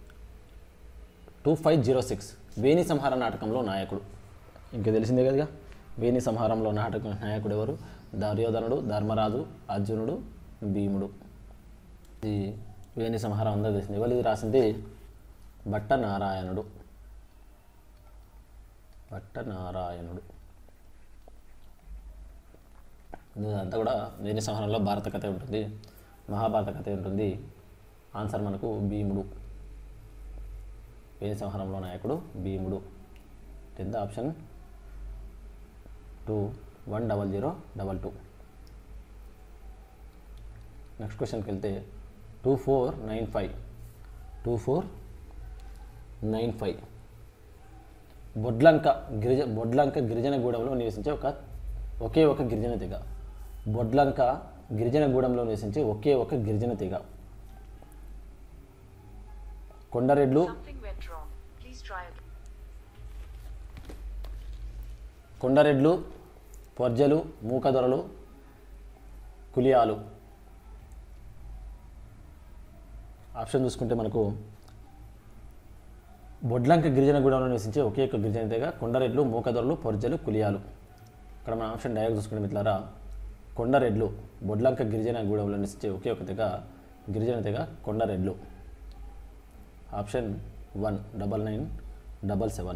two five zero six Veni Samhara నాటకంలో నాయకుడు ఇంకా తెలిసిందే కదా వేణి సంహారంలో నాటక నాయకుడు ఎవరు దుర్యోధనుడు ధర్మరాజు అర్జునుడు భీముడు ఇది వేణి సంహారం అందరూ తెలిసింది ఎవరు ఇది రాసింది భట్ట నారాయణుడు భట్ట నారాయణుడు ఇదంతా కూడా వేణి సంహారంలో భారత కథ ఉంటుంది మహాభారత కథ ఉంటుంది ఆన్సర్ మనకు భీముడు వేణి సంహారంలో నాయకుడు భీముడు tenth option two one double zero double two next క్వశ్చన్కి వెళ్తే two four nine five two four nine five Bodlanka గిరిజ బొడ్లంక గిరిజనగూడెంలో నివసించే ఒక ఒకే ఒక గిరిజన తెగ బొడ్లంక గిరిజనగూడెంలో నివసించే ఒకే ఒక గిరిజన తెగ కొండరెడ్లు Something went wrong. Please try again. కొండరెడ్లు పొర్జలు మూకదొరలు కులియాలు ఆప్షన్ చూసుకుంటే మనకు బొడ్లంక గిరిజన గూడెంలో నివసించే ఒకే ఒక గిరిజన తెగ కొండరెడ్లు మూకదొరలు పొర్జలు కులియాలు ఇక్కడ మన ఆప్షన్ డైరెక్ట్ చూసుకుంటే మిత్రులారా కొండరెడ్లు బొడ్లంక గిరిజన గూడెంలో నివసించే ఒకే ఒక తెగ గిరిజన తెగ కొండరెడ్లు option one double nine double seven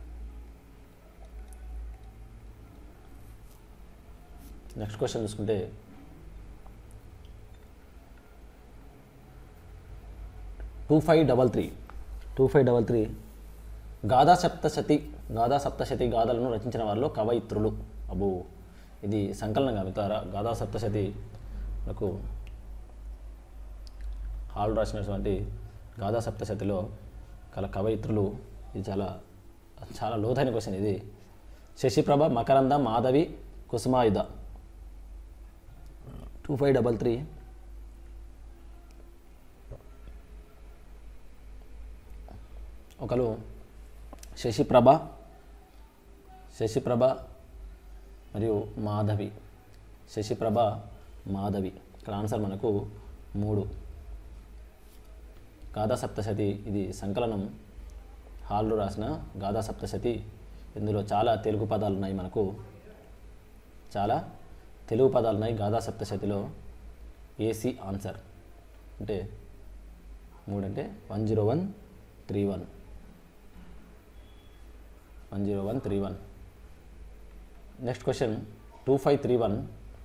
next question చూసుకుంటే two five double three two five double three Gatha Saptashati Gatha Saptashati గాథలను రచించిన వారిలో కవయిత్రులు అబ్బో ఇది సంకలనంగా మిత్రారా గాథా సప్తశతి మనకు హాల్ రాసినటువంటి గాథా సప్తశతిలో కల కవయిత్రులు ఇది చాలా చాలా లోతైన క్వశ్చన్ ఇది Shashiprabha Makaranda Madhavi Kusumayudha two five double three ఒకరు శశిప్రభ శశిప్రభ మరియు మాధవి శశిప్రభ మాధవి ఇక్కడ ఆన్సర్ మనకు మూడు గాథా సప్తశతి ఇది సంకలనం హాల్లో రాసిన గాథా సప్తశతి ఇందులో చాలా తెలుగు పదాలు ఉన్నాయి మనకు చాలా తెలుగు పదాలు ఉన్నాయి గాథా సప్తశతిలో ఏసీ ఆన్సర్ అంటే మూడు అంటే one zero one three one one zero one three one next question two five three one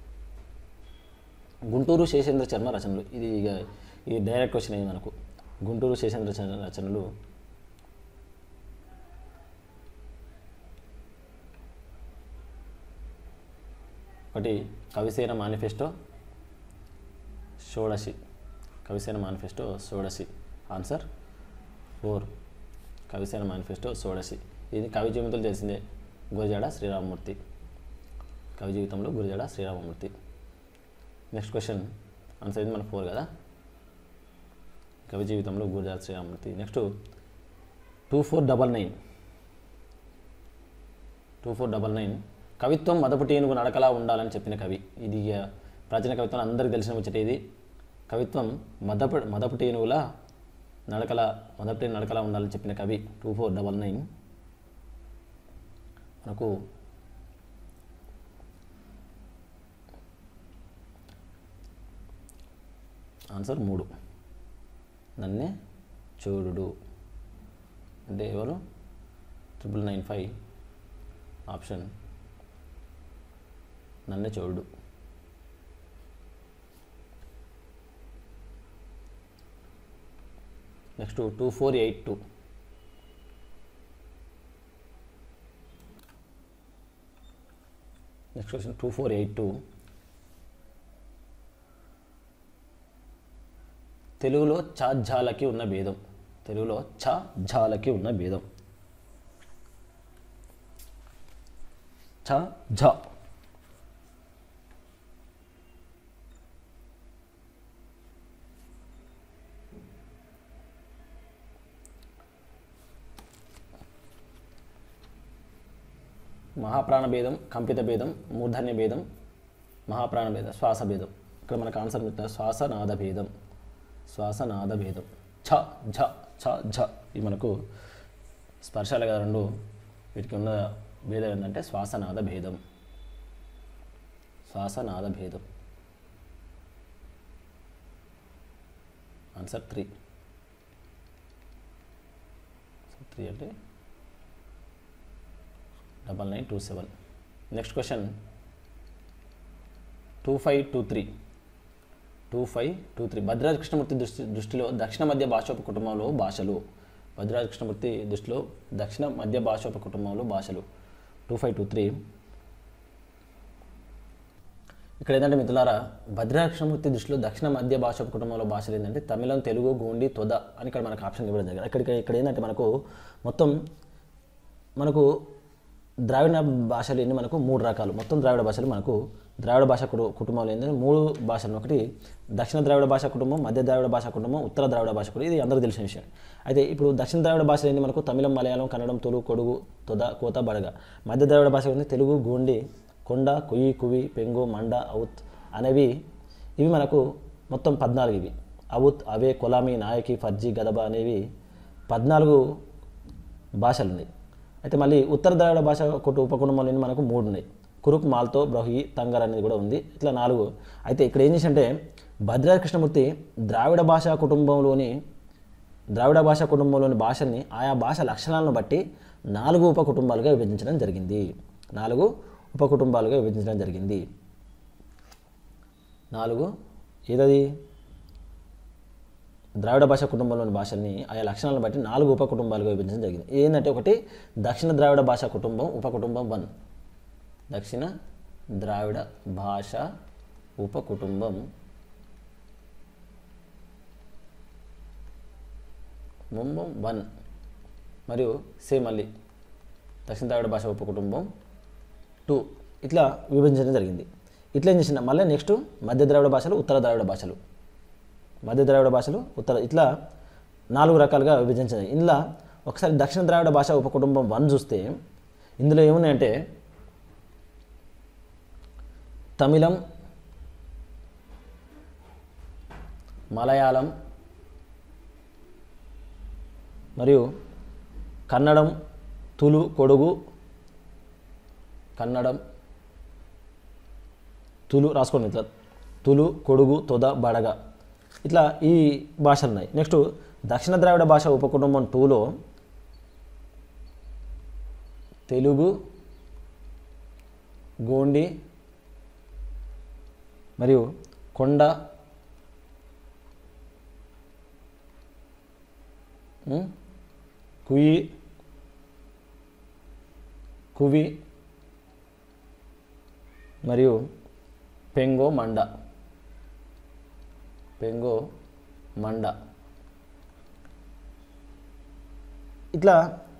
Guntur Seshendra Sharma రచనలు ఇది ఇక ఈ డైరెక్ట్ క్వశ్చన్ అయింది మనకు గుంటూరు శేషేంద్ర శర్మ రచనలు ఒకటి Kavisena manifesto Shodasi Kavisena manifesto Shodasi answer four Kavisena manifesto Shodasi ఇది కవి జీవితంలో తెలిసిందే గురజాడ శ్రీరామమూర్తి కవి జీవితంలో Gurajada Sriramamurthy next question answer ఇది మన ఫోర్ కదా కవి జీవితంలో Gurajada Sriramamurthy next two four double nine two four double nine కవిత్వం మదపుటి ఏనుగు నడకలా ఉండాలని చెప్పిన కవి ఇది ఇక ప్రాచీన కవిత్వం అందరికీ తెలిసిన ముచ్చట ఇది కవిత్వం మదపు మదపుటి ఏనుగులా నడకల మదపుటి నడకలా ఉండాలని చెప్పిన కవి టూ ఫోర్ డబల్ నైన్ మనకు ఆన్సర్ మూడు నన్నే చూడు అంటే ఎవరు ట్రిపుల్ నైన్ ఫైవ్ ఆప్షన్ నన్నే చూడు next two four eight two next question two four eight two తెలుగులో చ ఝాలకి ఉన్న భేదం తెలుగులో ఛ ఝాలకి ఉన్న భేదం ఛ ఝ మహాప్రాణ భేదం కంపిత భేదం మూర్ధన్య భేదం మహాప్రాణ భేదం శ్వాస భేదం ఇక్కడ మనకు ఆన్సర్ పెట్టిన శ్వాసనాద భేదం శ్వాసనాద భేదం ఛ ఝ ఛ ఝ ఇవి మనకు స్పర్శాలు కదా రెండు వీటికి ఉన్న భేదం ఏంటంటే శ్వాసనాద భేదం శ్వాసనాద భేదం ఆన్సర్ త్రీ త్రీ అంటే double nine two seven next question two five two three two five two three Bhadraja Krishnamurthy దృష్టి దృష్టిలో దక్షిణ మధ్య భాషోప కుటుంబంలో భాషలు భద్రాజ కృష్ణమూర్తి దృష్టిలో దక్షిణ మధ్య భాషోప కుటుంబంలో భాషలు టూ ఫైవ్ టూ త్రీ ఇక్కడ ఏంటంటే మిత్రులారా భద్రాజ కృష్ణమూర్తి దృష్టిలో దక్షిణ మధ్య భాషోప కుటుంబంలో భాషలు ఏంటంటే తమిళం తెలుగు గోండి తొద అని ఇక్కడ మనకు ఆప్షన్ ఇవ్వడం జరిగింది ఇక్కడ ఇక్కడ ఏంటంటే మనకు మొత్తం మనకు ద్రావిడ భాషలు ఎన్ని మనకు మూడు రకాలు మొత్తం ద్రావిడ భాషలు మనకు ద్రావిడ భాష కుటు కుటుంబాలు ఏంటంటే మూడు భాషలు ఒకటి దక్షిణ ద్రావిడ భాష కుటుంబం మధ్య ద్రావిడ భాష కుటుంబం ఉత్తర ద్రావిడ భాష కుటుంబం ఇది అందరికీ తెలిసిన విషయం అయితే ఇప్పుడు దక్షిణ ద్రావిడ భాషలు ఏంటి మనకు తమిళం మలయాళం కన్నడం తులు కొడుగు తొద కోత బడగ మధ్య ద్రావిడ భాష ఉంది తెలుగు గోండి కొండ కొయ్యి కువి పెంగు మండ ఔత్ అనేవి ఇవి మనకు మొత్తం పద్నాలుగు ఇవి అవుత్ అవే కొలామి నాయకి ఫర్జీ గదబ అనేవి పద్నాలుగు భాషలు ఉన్నాయి అయితే మళ్ళీ ఉత్తర ద్రావిడ భాష ఒకటి ఉపకుటుంబంలో మనకు మూడు ఉన్నాయి కురుక్ మాల్తో బ్రహి తంగర్ అనేది కూడా ఉంది ఇట్లా నాలుగు అయితే ఇక్కడ ఏం చేసింటే భద్రాద్రి కృష్ణమూర్తి ద్రావిడ భాషా కుటుంబంలోని ద్రావిడ భాషా కుటుంబంలోని భాషల్ని ఆయా భాష లక్షణాలను బట్టి నాలుగు ఉప కుటుంబాలుగా విభజించడం జరిగింది నాలుగు ఉప కుటుంబాలుగా విభజించడం జరిగింది నాలుగు ఏదది ద్రావిడ భాష కుటుంబంలోని భాషల్ని ఆయా లక్షణాలను బట్టి నాలుగు ఉప కుటుంబాలుగా విభజించడం జరిగింది ఏంటంటే ఒకటి దక్షిణ ద్రావిడ భాషా కుటుంబం ఉప కుటుంబం వన్ దక్షిణ ద్రావిడ భాష ఉప కుటుంబం ముంబం వన్ మరియు సేమ్ మళ్ళీ దక్షిణ ద్రావిడ భాష ఉప కుటుంబం టూ ఇట్లా విభజించడం జరిగింది ఇట్లా ఏం చేసిన మళ్ళీ నెక్స్ట్ మధ్య ద్రావిడ భాషలు ఉత్తర ద్రావిడ భాషలు మధ్య ద్రావిడ భాషలు ఉత్తర ఇట్లా నాలుగు రకాలుగా విభజించాయి ఇందులో ఒకసారి దక్షిణ ద్రావిడ భాష ఉపకుటుంబం వన్ చూస్తే ఇందులో ఏమున్నాయంటే తమిళం మలయాళం మరియు కన్నడం తులు కొడుగు కన్నడం తులు రాసుకోండి ఇట్లా తులు కొడుగు తొద బడగ ఇట్లా ఈ భాషలు ఉన్నాయి నెక్స్ట్ దక్షిణ ద్రావిడ భాష ఉపకుటుంబం టూలో తెలుగు గోండి మరియు కొండ ఉమ్, కుయి కువి మరియు పెంగో మండ పెంగో మండ ఇట్లా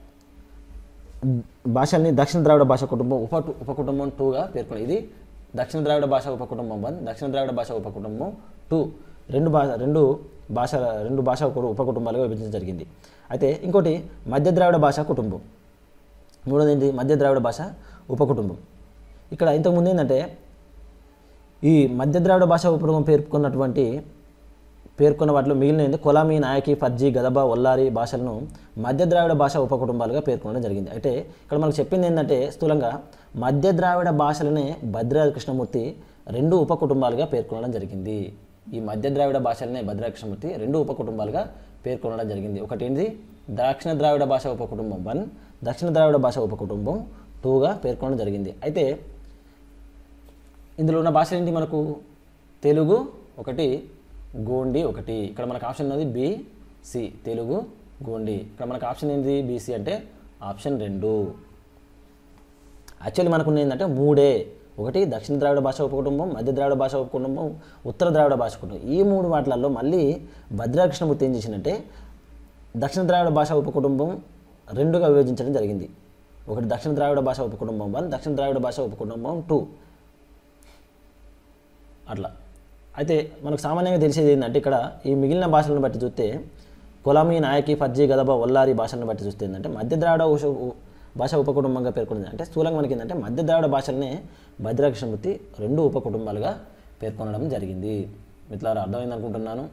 భాషల్ని దక్షిణ ద్రావిడ భాష కుటుంబం ఉప ఉపకుటుంబం టూగా పేర్కొంది ఇది దక్షిణ ద్రావిడ భాష ఉపకుటుంబం వన్ దక్షిణ ద్రావిడ భాష ఉపకుటుంబం టూ రెండు భాష రెండు భాష రెండు భాష ఉప- ఉపకుటుంబాలుగా విభజించడం జరిగింది అయితే ఇంకోటి మధ్య ద్రావిడ భాష కుటుంబం మూడోది ఏంటి మధ్య ద్రావిడ భాష ఉపకుటుంబం ఇక్కడ ఇంతకుముందు ఏంటంటే ఈ మధ్య ద్రావిడ భాష ఉపకుటుంబం పేర్కొన్నటువంటి పేర్కొన్న వాటిలో మిగిలినది కొలామి నాయకి ఫర్జీ గదబ ఒల్లారి భాషలను మధ్య ద్రావిడ భాష ఉపకుటుంబాలుగా పేర్కొనడం జరిగింది అయితే ఇక్కడ మనకు చెప్పింది ఏంటంటే స్థూలంగా మధ్య ద్రావిడ భాషలనే భద్రాద్రి కృష్ణమూర్తి రెండు ఉపకుటుంబాలుగా పేర్కొనడం జరిగింది ఈ మధ్య ద్రావిడ భాషలనే భద్రాద్రి కృష్ణమూర్తి రెండు ఉపకుటుంబాలుగా పేర్కొనడం జరిగింది ఒకటి ఏంటి దక్షిణ ద్రావిడ భాష ఉపకుటుంబం వన్ దక్షిణ ద్రావిడ భాష ఉపకుటుంబం టూగా పేర్కొనడం జరిగింది అయితే ఇందులో ఉన్న భాషలు ఏంటి మనకు తెలుగు ఒకటి గోండి ఒకటి ఇక్కడ మనకు ఆప్షన్ ఉన్నది బి సి తెలుగు గోండి ఇక్కడ మనకు ఆప్షన్ ఏంటి బీసీ అంటే ఆప్షన్ రెండు యాక్చువల్లీ మనకు ఉన్నది ఏంటంటే మూడే ఒకటి దక్షిణ ద్రావిడ భాష ఉపకుటుంబం మధ్య ద్రావిడ భాష ఉపకుటుంబం ఉత్తర ద్రావిడ భాష కుటుంబం ఈ మూడు వాటిలలో మళ్ళీ భద్రాకృష్ణమూర్తి ఏం చేసిందంటే దక్షిణ ద్రావిడ భాష ఉపకుటుంబం రెండుగా విభజించడం జరిగింది ఒకటి దక్షిణ ద్రావిడ భాష ఉపకుటుంబం వన్ దక్షిణ ద్రావిడ భాష ఉపకుటుంబం టూ అట్లా అయితే మనకు సామాన్యంగా తెలిసేది ఏంటంటే ఇక్కడ ఈ మిగిలిన భాషలను బట్టి చూస్తే కొలామి నాయకి ఫర్జీ గదబ ఒల్లారి భాషలను బట్టి చూస్తే ఏంటంటే మధ్య ద్రావిడ ఉష- ఉ- భాష ఉపకుటుంబంగా పేర్కొంది అంటే స్థూలంగా మనకి ఏంటంటే మధ్య ద్రావిడ భాషలనే భద్రాకృష్ణమూర్తి రెండు ఉపకుటుంబాలుగా పేర్కొనడం జరిగింది మిత్రులారా అర్థమైంది అనుకుంటున్నాను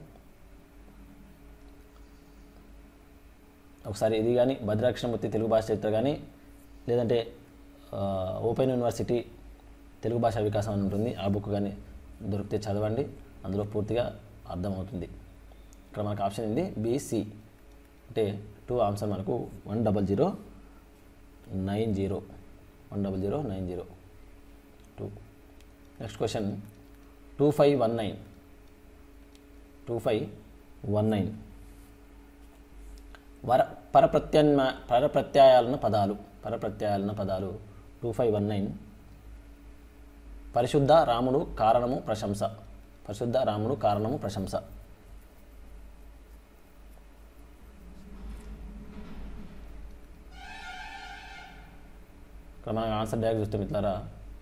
ఒకసారి ఇది కానీ భద్రాకృష్ణమూర్తి తెలుగు భాష చరిత్ర కానీ లేదంటే ఆ, ఓపెన్ యూనివర్సిటీ తెలుగు భాషా వికాసం అని ఉంటుంది ఆ బుక్ కానీ దొరికితే చదవండి అందులో పూర్తిగా అర్థమవుతుంది ఇక్కడ మనకు ఆప్షన్ ఏంది బీసీ అంటే టూ ఆన్సర్ మనకు one double zero nine zero one double zero nine zero two next question two five one nine two five one nine వర పరప్రత్యాన్మ పరప్రత్యయాలన పదాలు పరప్రత్యయాలన పదాలు టూ ఫైవ్ వన్ నైన్ పరిశుద్ధ రాముడు కారణము ప్రశంస పరిశుద్ధ రాముడు కారణము ప్రశంస ఇక్కడ మనకు ఆన్సర్ డైరెక్ట్ చూస్తే మిత్రులారా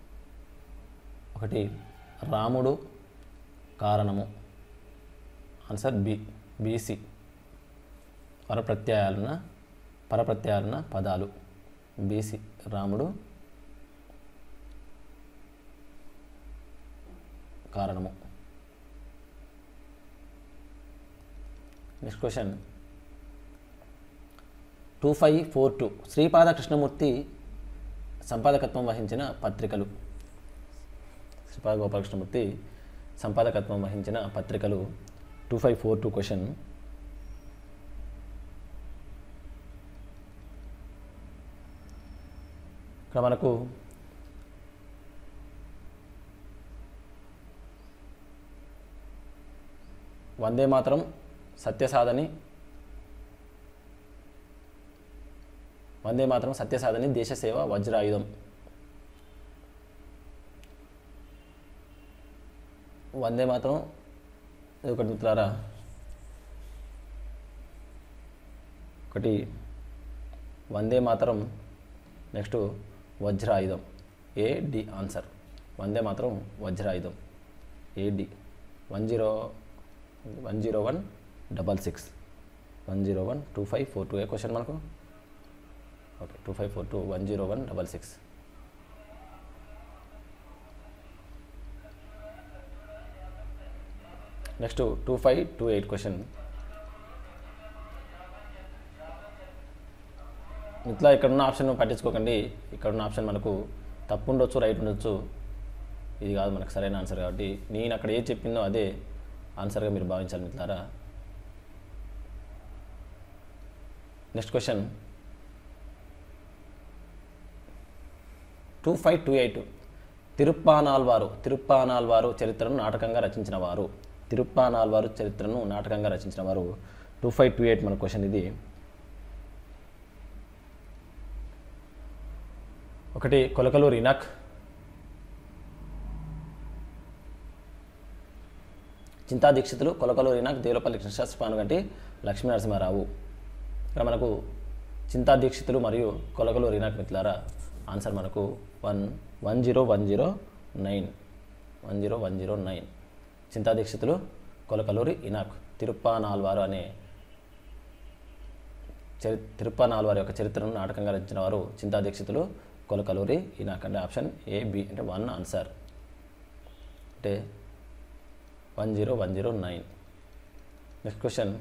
ఒకటి రాముడు కారణము ఆన్సర్ బి బీసీ పరప్రత్యయాలన పరప్రత్యయాలన పదాలు బీసీ రాముడు కారణము next question two five four two Sripada Krishnamurthy సంపాదకత్వం వహించిన పత్రికలు శ్రీపాద గోపాలకృష్ణమూర్తి సంపాదకత్వం వహించిన పత్రికలు two five four two question ఇక్కడ మనకు వందే మాత్రం సత్యసాధని వందే మాత్రం సత్యసాధని దేశసేవ వజ్రాయుధం వందే మాత్రం ఇది ఒకటి మిత్రులారా ఒకటి వందే మాత్రం నెక్స్ట్ వజ్రాయుధం A D answer Vande Mataram Vajrayudham A D one zero one zero one double six one zero one two five four two ఏ క్వశ్చన్ మనకు okay two five four two one zero one double six next two five two eight question ఇట్లా ఇక్కడ ఉన్న ఆప్షన్ పట్టించుకోకండి ఇక్కడ ఉన్న ఆప్షన్ మనకు తప్పు ఉండొచ్చు రైట్ ఉండొచ్చు ఇది కాదు మనకు సరైన ఆన్సర్ కాబట్టి నేను అక్కడ ఏది చెప్పిందో అదే ఆన్సర్గా మీరు భావించాలి మిత్రులారా next question two five two eight Tiruppanalvar Tiruppanalvar చరిత్రను నాటకంగా రచించిన వారు తిరుప్పానాల్వారు చరిత్రను నాటకంగా రచించిన వారు టూ ఫైవ్ టూ ఎయిట్ మన క్వశ్చన్ ఇది ఒకటి కొలకలూరు ఇనక్ చింతా దీక్షితులు కొలకలూరు ఇనక్ దేవులపల్లి కృష్ణశాస్త్రి వంటి లక్ష్మీ నరసింహారావు ఇక్కడ మనకు చింతా దీక్షితులు మరియు కొలకలూరు ఇనాక్ మిత్రులారా ఆన్సర్ మనకు one one zero one zero nine one zero one zero nine Chinta Dikshitulu Kolakaluri Inak Tiruppanalvar అనే చరి తిరుప్పానాల్వారి యొక్క చరిత్రను నాటకంగా రచించిన వారు చింతా దీక్షితులు కొలకలూరి ఇనాక్ అంటే ఆప్షన్ ఏ బి అంటే వన్ ఆన్సర్ అంటే one zero one zero nine next question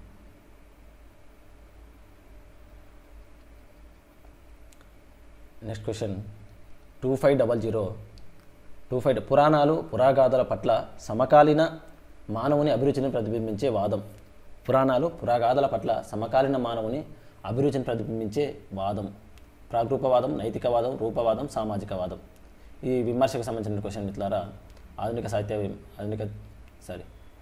next question two five double zero two five పురాణాలు పురాగాథల పట్ల సమకాలీన మానవుని అభిరుచిని ప్రతిబింబించే వాదం పురాణాలు పురాగాథల పట్ల సమకాలీన మానవుని అభిరుచిని ప్రతిబింబించే వాదం ప్రాగ్రూపవాదం నైతికవాదం రూపవాదం సామాజికవాదం ఈ విమర్శకు సంబంధించిన క్వశ్చన్ మిత్రులారా ఆధునిక సాహిత్య వి- ఆధునిక సారీ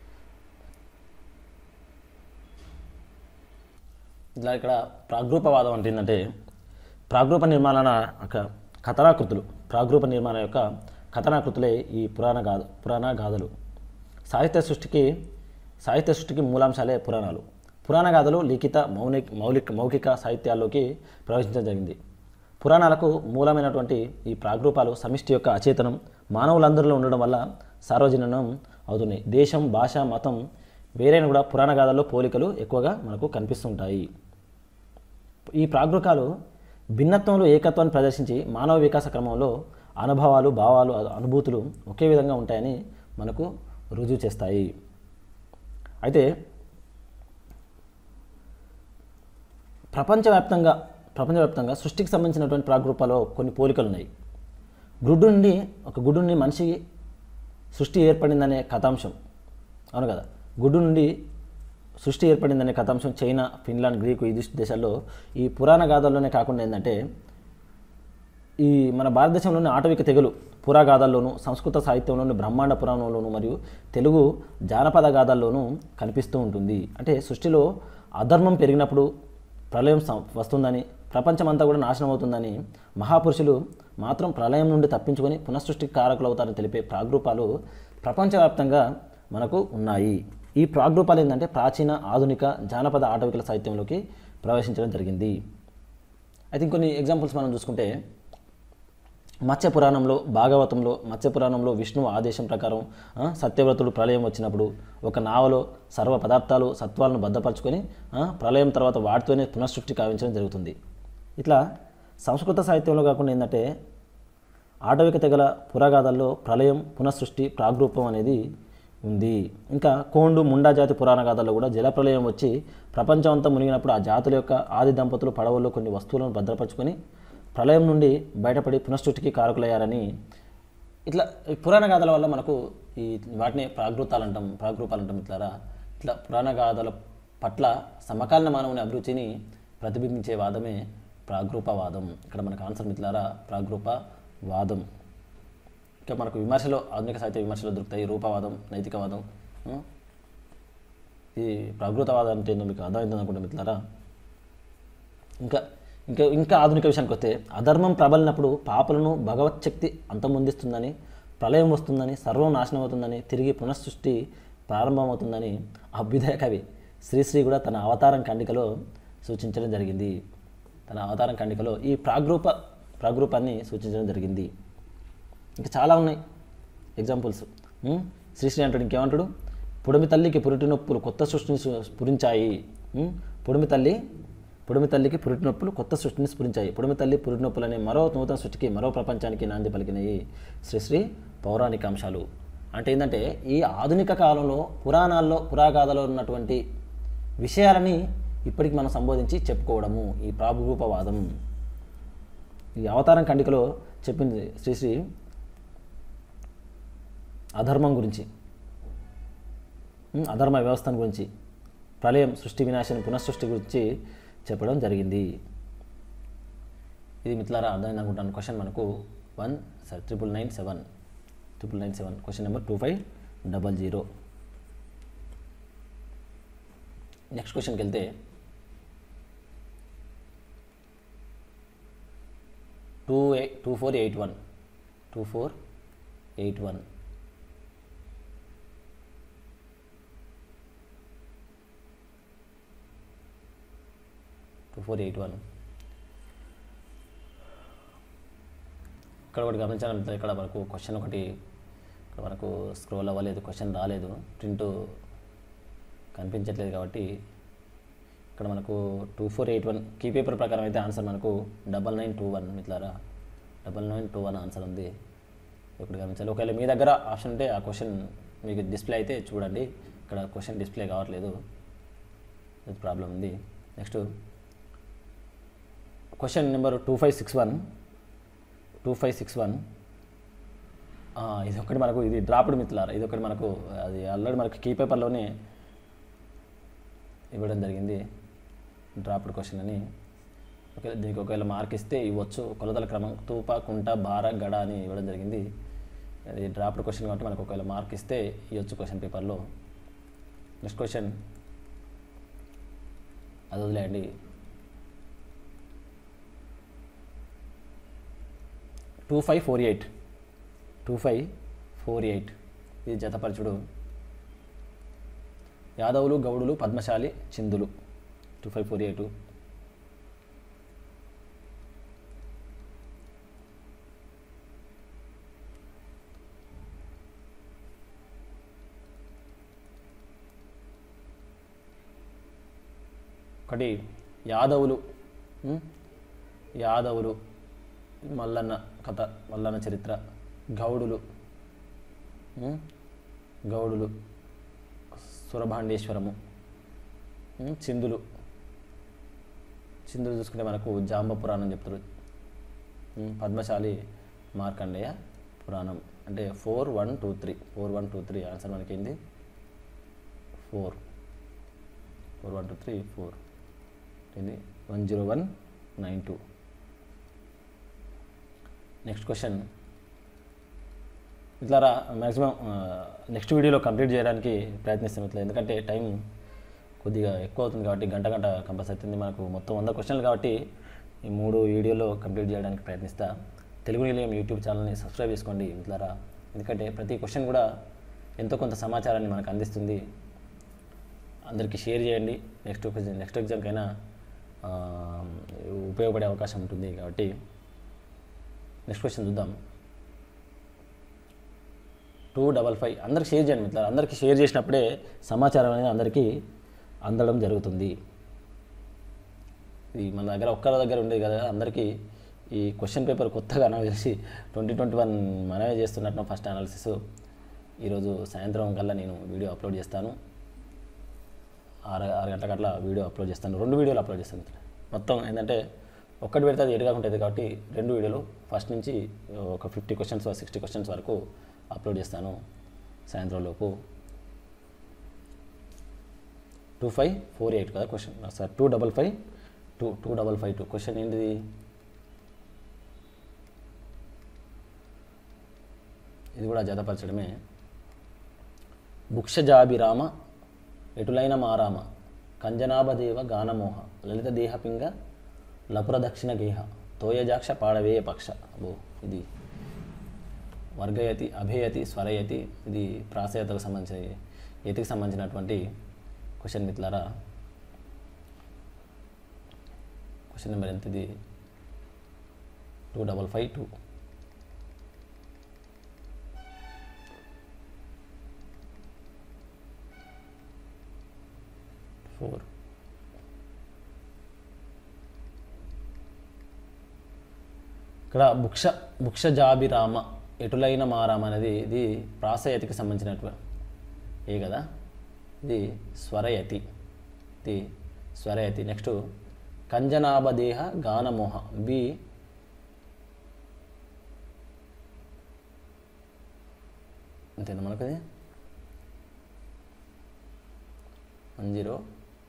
ఇట్లా ఇక్కడ ప్రాగ్రూపవాదం అంటే ఏంటంటే ప్రాగ్రూప నిర్మాణ ఒక కథనాకృతులు ప్రాగ్రూప నిర్మాణం యొక్క కథనాకృతులే ఈ పురాణ గాథ పురాణ గాథలు సాహిత్య సృష్టికి సాహిత్య సృష్టికి మూలాంశాలే పురాణాలు పురాణ గాథలు లిఖిత మౌలిక మౌలిక మౌఖిక సాహిత్యాల్లోకి ప్రవేశించడం జరిగింది పురాణాలకు మూలమైనటువంటి ఈ ప్రాగ్రూపాలు సమిష్టి యొక్క అచేతనం మానవులందరిలో ఉండడం వల్ల సార్వజననం అవుతున్నాయి దేశం భాష మతం వేరైన కూడా పురాణ గాథల్లో పోలికలు ఎక్కువగా మనకు కనిపిస్తుంటాయి ఈ ప్రాగ్రూకాలు భిన్నత్వంలో ఏకత్వాన్ని ప్రదర్శించి మానవ వికాస క్రమంలో అనుభవాలు భావాలు అనుభూతులు ఒకే విధంగా ఉంటాయని మనకు రుజువు చేస్తాయి అయితే ప్రపంచవ్యాప్తంగా ప్రపంచవ్యాప్తంగా సృష్టికి సంబంధించినటువంటి ప్రాగ్రూపాలో కొన్ని పోలికలు ఉన్నాయి గుడ్డు నుండి ఒక గుడ్డు నుండి మనిషి సృష్టి ఏర్పడిందనే కథాంశం అవును కదా గుడ్డు నుండి సృష్టి ఏర్పడిందనే కథాంశం చైనా ఫిన్లాండ్ గ్రీకు ఈ దిశ- దేశాల్లో ఈ పురాణ గాథల్లోనే కాకుండా ఏంటంటే ఈ మన భారతదేశంలోని ఆటవిక తెగలు పురాగాథల్లోనూ సంస్కృత సాహిత్యంలోని బ్రహ్మాండ పురాణంలోనూ మరియు తెలుగు జానపద గాథల్లోనూ కనిపిస్తూ ఉంటుంది అంటే సృష్టిలో అధర్మం పెరిగినప్పుడు ప్రళయం సం- వస్తుందని ప్రపంచమంతా కూడా నాశనం అవుతుందని మహాపురుషులు మాత్రం ప్రళయం నుండి తప్పించుకొని పునఃసృష్టికి కారకులు అవుతారని తెలిపే ప్రాగ్రూపాలు ప్రపంచవ్యాప్తంగా మనకు ఉన్నాయి ఈ ప్రాగ్రూపాలు ఏంటంటే ప్రాచీన ఆధునిక జానపద ఆటవికల సాహిత్యంలోకి ప్రవేశించడం జరిగింది అయితే ఇంకొన్ని ఎగ్జాంపుల్స్ మనం చూసుకుంటే మత్స్య పురాణంలో భాగవతంలో మత్స్య పురాణంలో విష్ణువు ఆదేశం ప్రకారం ఆ, సత్యవ్రతుడు ప్రళయం వచ్చినప్పుడు ఒక నావలో సర్వ పదార్థాలు సత్వాలను భద్రపరచుకొని ఆ, ప్రళయం తర్వాత వాటితోనే పునఃసృష్టి కావించడం జరుగుతుంది ఇట్లా సంస్కృత సాహిత్యంలో కాకుండా ఏంటంటే ఆటవిక తెగల పురాగాథల్లో ప్రళయం పునఃసృష్టి ప్రాగ్రూపం అనేది ఉంది ఇంకా కోండు ముండా జాతి పురాణ గాథల్లో కూడా జలప్రలయం వచ్చి ప్రపంచం అంతా మునిగినప్పుడు ఆ జాతుల యొక్క ఆది దంపతులు పడవల్లో కొన్ని వస్తువులను భద్రపరుచుకొని ప్రళయం నుండి బయటపడి పునఃసృష్టికి కారకులయ్యారని ఇట్లా ఈ పురాణ గాథల వల్ల మనకు ఈ వాటిని ప్రాగృతాలు అంటాం ప్రాగృపాలు అంటాం ఇట్లారా ఇట్లా పురాణ గాథల పట్ల సమకాలీన మానవుని అభిరుచిని ప్రతిబింబించే వాదమే ప్రాగృపవాదం ఇక్కడ మనకు ఆన్సర్ మిత్రులారా ప్రాగృపవాదం ఇంకా మనకు విమర్శలో ఆధునిక సాహిత్య విమర్శలో దొరుకుతాయి రూపవాదం నైతికవాదం ఉం? ఈ ప్రాగృతవాదం అంటే ఏందో మీకు అర్థమైంది అనుకుంటా మిత్రులారా ఇంకా ఇంకా ఇంకా ఆధునిక విషయానికి వస్తే అధర్మం ప్రబలినప్పుడు పాపలను భగవత్ శక్తి అంతమొందిస్తుందని ప్రళయం వస్తుందని సర్వం నాశనం అవుతుందని తిరిగి పునఃసృష్టి ప్రారంభమవుతుందని అభ్యుదయ కవి శ్రీశ్రీ కూడా తన అవతారం ఖండికలో సూచించడం జరిగింది తన అవతారం ఖండికలో ఈ ప్రాగ్రూప ప్రాగ్రూపాన్ని సూచించడం జరిగింది ఇంకా చాలా ఉన్నాయి ఎగ్జాంపుల్స్ ఉం? శ్రీశ్రీ అంటాడు ఇంకేమంటాడు పుడమి తల్లికి పురిటి నొప్పులు కొత్త సృష్టిని సు- స్ఫురించాయి ఉం? పుడమి తల్లి పుడమి తల్లికి పురిటి నొప్పులు కొత్త సృష్టిని స్ఫురించాయి పుడమి తల్లి పురిటి నొప్పులు అనే మరో నూతన సృష్టికి మరో ప్రపంచానికి నాంది పలికినాయి శ్రీశ్రీ పౌరాణిక అంశాలు అంటే ఏంటంటే ఈ ఆధునిక కాలంలో పురాణాల్లో పురాగాథలో ఉన్నటువంటి విషయాలని ఇప్పటికి మనం సంబోధించి చెప్పుకోవడము ఈ ప్రాభురూపవాదం ఈ అవతారం ఖండికలో చెప్పింది శ్రీశ్రీ అధర్మం గురించి ఉం, అధర్మ వ్యవస్థను గురించి ప్రళయం సృష్టి వినాశనం పునఃసృష్టి గురించి చెప్పడం జరిగింది ఇది మిత్రులారా అర్థమైంది అనుకుంటాను క్వశ్చన్ మనకు one sir triple nine seven triple nine seven question number two five double zero next క్వశ్చన్కి వెళ్తే two eight two four eight one two four eight one two four eight one ఇక్కడ ఒకటి గమనించాలంటే ఇక్కడ మనకు క్వశ్చన్ ఒకటి ఇక్కడ మనకు స్క్రోల్ అవ్వలేదు క్వశ్చన్ రాలేదు ప్రింట్ కనిపించట్లేదు కాబట్టి ఇక్కడ మనకు two four eight one key paper ప్రకారం అయితే ఆన్సర్ మనకు డబల్ నైన్ టూ వన్ మిట్లారా double nine two one answer ఉంది ఇప్పుడు గమనించాలి ఒకవేళ మీ దగ్గర ఆప్షన్ ఉంటే ఆ క్వశ్చన్ మీకు డిస్ప్లే అయితే చూడండి ఇక్కడ క్వశ్చన్ డిస్ప్లే కావట్లేదు ఇది ప్రాబ్లం ఉంది next question number two five six one two five six one ఇది ఒకటి మనకు ఇది డ్రాప్డ్ మిత్రులారా ఇది ఒకటి మనకు అది ఆల్రెడీ మనకి కీ పేపర్లోనే ఇవ్వడం జరిగింది డ్రాప్డ్ క్వశ్చన్ అని ఒకవేళ దీనికి ఒకవేళ మార్క్ ఇస్తే ఇవ్వచ్చు కొలతల క్రమం తూప కుంట బార గడ అని ఇవ్వడం జరిగింది అది డ్రాప్డ్ క్వశ్చన్ కాబట్టి మనకు ఒకవేళ మార్క్ ఇస్తే ఇవ్వచ్చు క్వశ్చన్ పేపర్లో నెక్స్ట్ క్వశ్చన్ అది వదిలేయండి two five four eight two five four eight ఇది జతపరచుడు యాదవులు గౌడులు పద్మశాలి చిందులు టూ ఫైవ్ ఫోర్ ఎయిట్ ఒకటి యాదవులు ఉం? యాదవులు మల్లన్న కథ మల్లన్న చరిత్ర గౌడులు ఉం? గౌడులు సురభాండేశ్వరము ఉం? చిందులు చిందులు చూసుకుంటే మనకు జాంబ పురాణం చెప్తారు ఉం? పద్మశాలి మార్కండేయ పురాణం అంటే four one two three four one two three answer మనకి ఏంది four four one two three four ఏంది one zero one nine two next question ఇట్లా మ్యాక్సిమం నెక్స్ట్ వీడియోలో కంప్లీట్ చేయడానికి ప్రయత్నిస్తాను ఇట్లా ఎందుకంటే టైం కొద్దిగా ఎక్కువ అవుతుంది కాబట్టి గంట గంట కంపల్సరీ అవుతుంది మనకు మొత్తం వంద క్వశ్చన్లు కాబట్టి ఈ మూడు వీడియోలో కంప్లీట్ చేయడానికి ప్రయత్నిస్తా తెలుగు నిలయం యూట్యూబ్ ఛానల్ని సబ్స్క్రైబ్ చేసుకోండి ఇట్లారా ఎందుకంటే ప్రతి క్వశ్చన్ కూడా ఎంతో కొంత సమాచారాన్ని మనకు అందిస్తుంది అందరికీ షేర్ చేయండి నెక్స్ట్ నెక్స్ట్ ఎగ్జామ్కైనా ఆ, ఉపయోగపడే అవకాశం ఉంటుంది కాబట్టి నెక్స్ట్ క్వశ్చన్ చూద్దాం టూ డబల్ ఫైవ్ అందరికి షేర్ చేయండి మిత్రులారా అందరికీ షేర్ చేసినప్పుడే సమాచారం అనేది అందరికీ అందడం జరుగుతుంది ఇది మన దగ్గర ఒక్కరి దగ్గర ఉండేది కదా అందరికీ ఈ క్వశ్చన్ పేపర్ కొత్తగా నాకు తెలిసి ట్వంటీ ట్వంటీ వన్ మనమే చేస్తున్నట్టు ఫస్ట్ అనాలిసిస్ ఈరోజు సాయంత్రం కల్లా నేను వీడియో అప్లోడ్ చేస్తాను ఆరు ఆరు గంటల గట్ల వీడియో అప్లోడ్ చేస్తాను రెండు వీడియోలు అప్లోడ్ చేస్తాను మిత్రులారా. మొత్తం ఏంటంటే ఒక్కటి పెడితే అది ఎటుగా ఉంటుంది కాబట్టి రెండు వీడియోలు ఫస్ట్ నుంచి ఒక ఫిఫ్టీ క్వశ్చన్స్ సిక్స్టీ క్వశ్చన్స్ వరకు అప్లోడ్ చేస్తాను సాయంత్రం లోపు టూ ఫైవ్ ఫోర్ ఎయిట్ కదా question sir two double five two two double five two question ఏంటిది ఇది కూడా జతపరచడమే భుక్షజాభిరామ ఎటులైన మారామ కంజనాభదేవ గానమోహ లలిత దేహపింగ లపుర దక్షిణ గేహ తోయజాక్ష పాడవేయ పక్ష అబో ఇది వర్గయతి అభేయతి స్వరయతి ఇది ప్రాసయతకు సంబంధించిన యతికి సంబంధించినటువంటి క్వశ్చన్ మిత్రులారా క్వశ్చన్ నెంబర్ ఎంత ఇది two double five two four ఇక్కడ భుక్ష భుక్ష జాబిరామ ఎటులైన మారామ అనేది ఇది ప్రాసయతికి సంబంధించినటువంటి ఏ కదా ఇది స్వరయతి ఇది స్వరయతి నెక్స్ట్ కంజనాభదేహ గానమోహ బి అంతేనా మనకది వన్ జీరో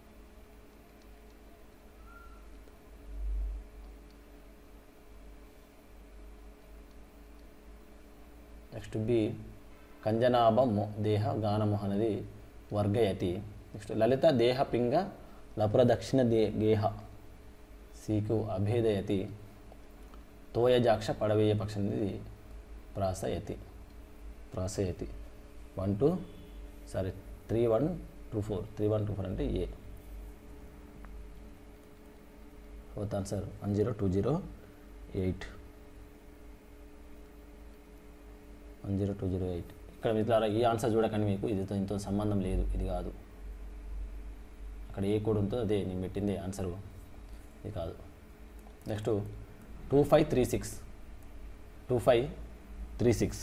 నెక్స్ట్ బి కంజనాభ మో దేహ గానమోహ అనేది వర్గయతి నెక్స్ట్ లలిత దేహ పింగ లపుర దక్షిణ దే గేహ సీకు అభేదయతి తోయజాక్ష పడవేయ పక్ష అనేది ప్రాసయతి ప్రాసయతి one two sorry three one two four three one two four అంటే A fourth answer one zero two zero eight one zero two zero eight ఇక్కడ మిత్రులారా ఈ ఆన్సర్ చూడకండి మీకు ఇదితో ఇంతో సంబంధం లేదు ఇది కాదు అక్కడ ఏ కోడ్ ఉందో అదే నేను పెట్టింది ఆన్సరు ఇది కాదు next two five three six two five three six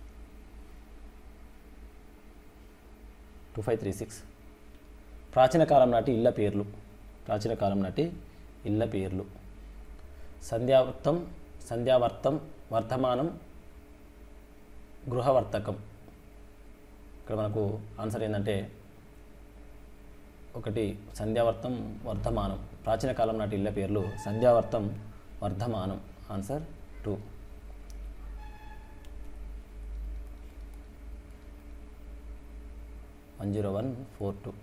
two five three six ప్రాచీన కాలం నాటి ఇళ్ళ పేర్లు ప్రాచీన కాలం నాటి ఇళ్ళ పేర్లు సంధ్యావర్తం సంధ్యావర్తం వర్తమానం గృహవర్తకం ఇక్కడ మనకు ఆన్సర్ ఏంటంటే ఒకటి సంధ్యావర్తం వర్ధమానం ప్రాచీన కాలం నాటి ఇళ్ళ పేర్లు సంధ్యావర్తం వర్ధమానం answer two one zero one four two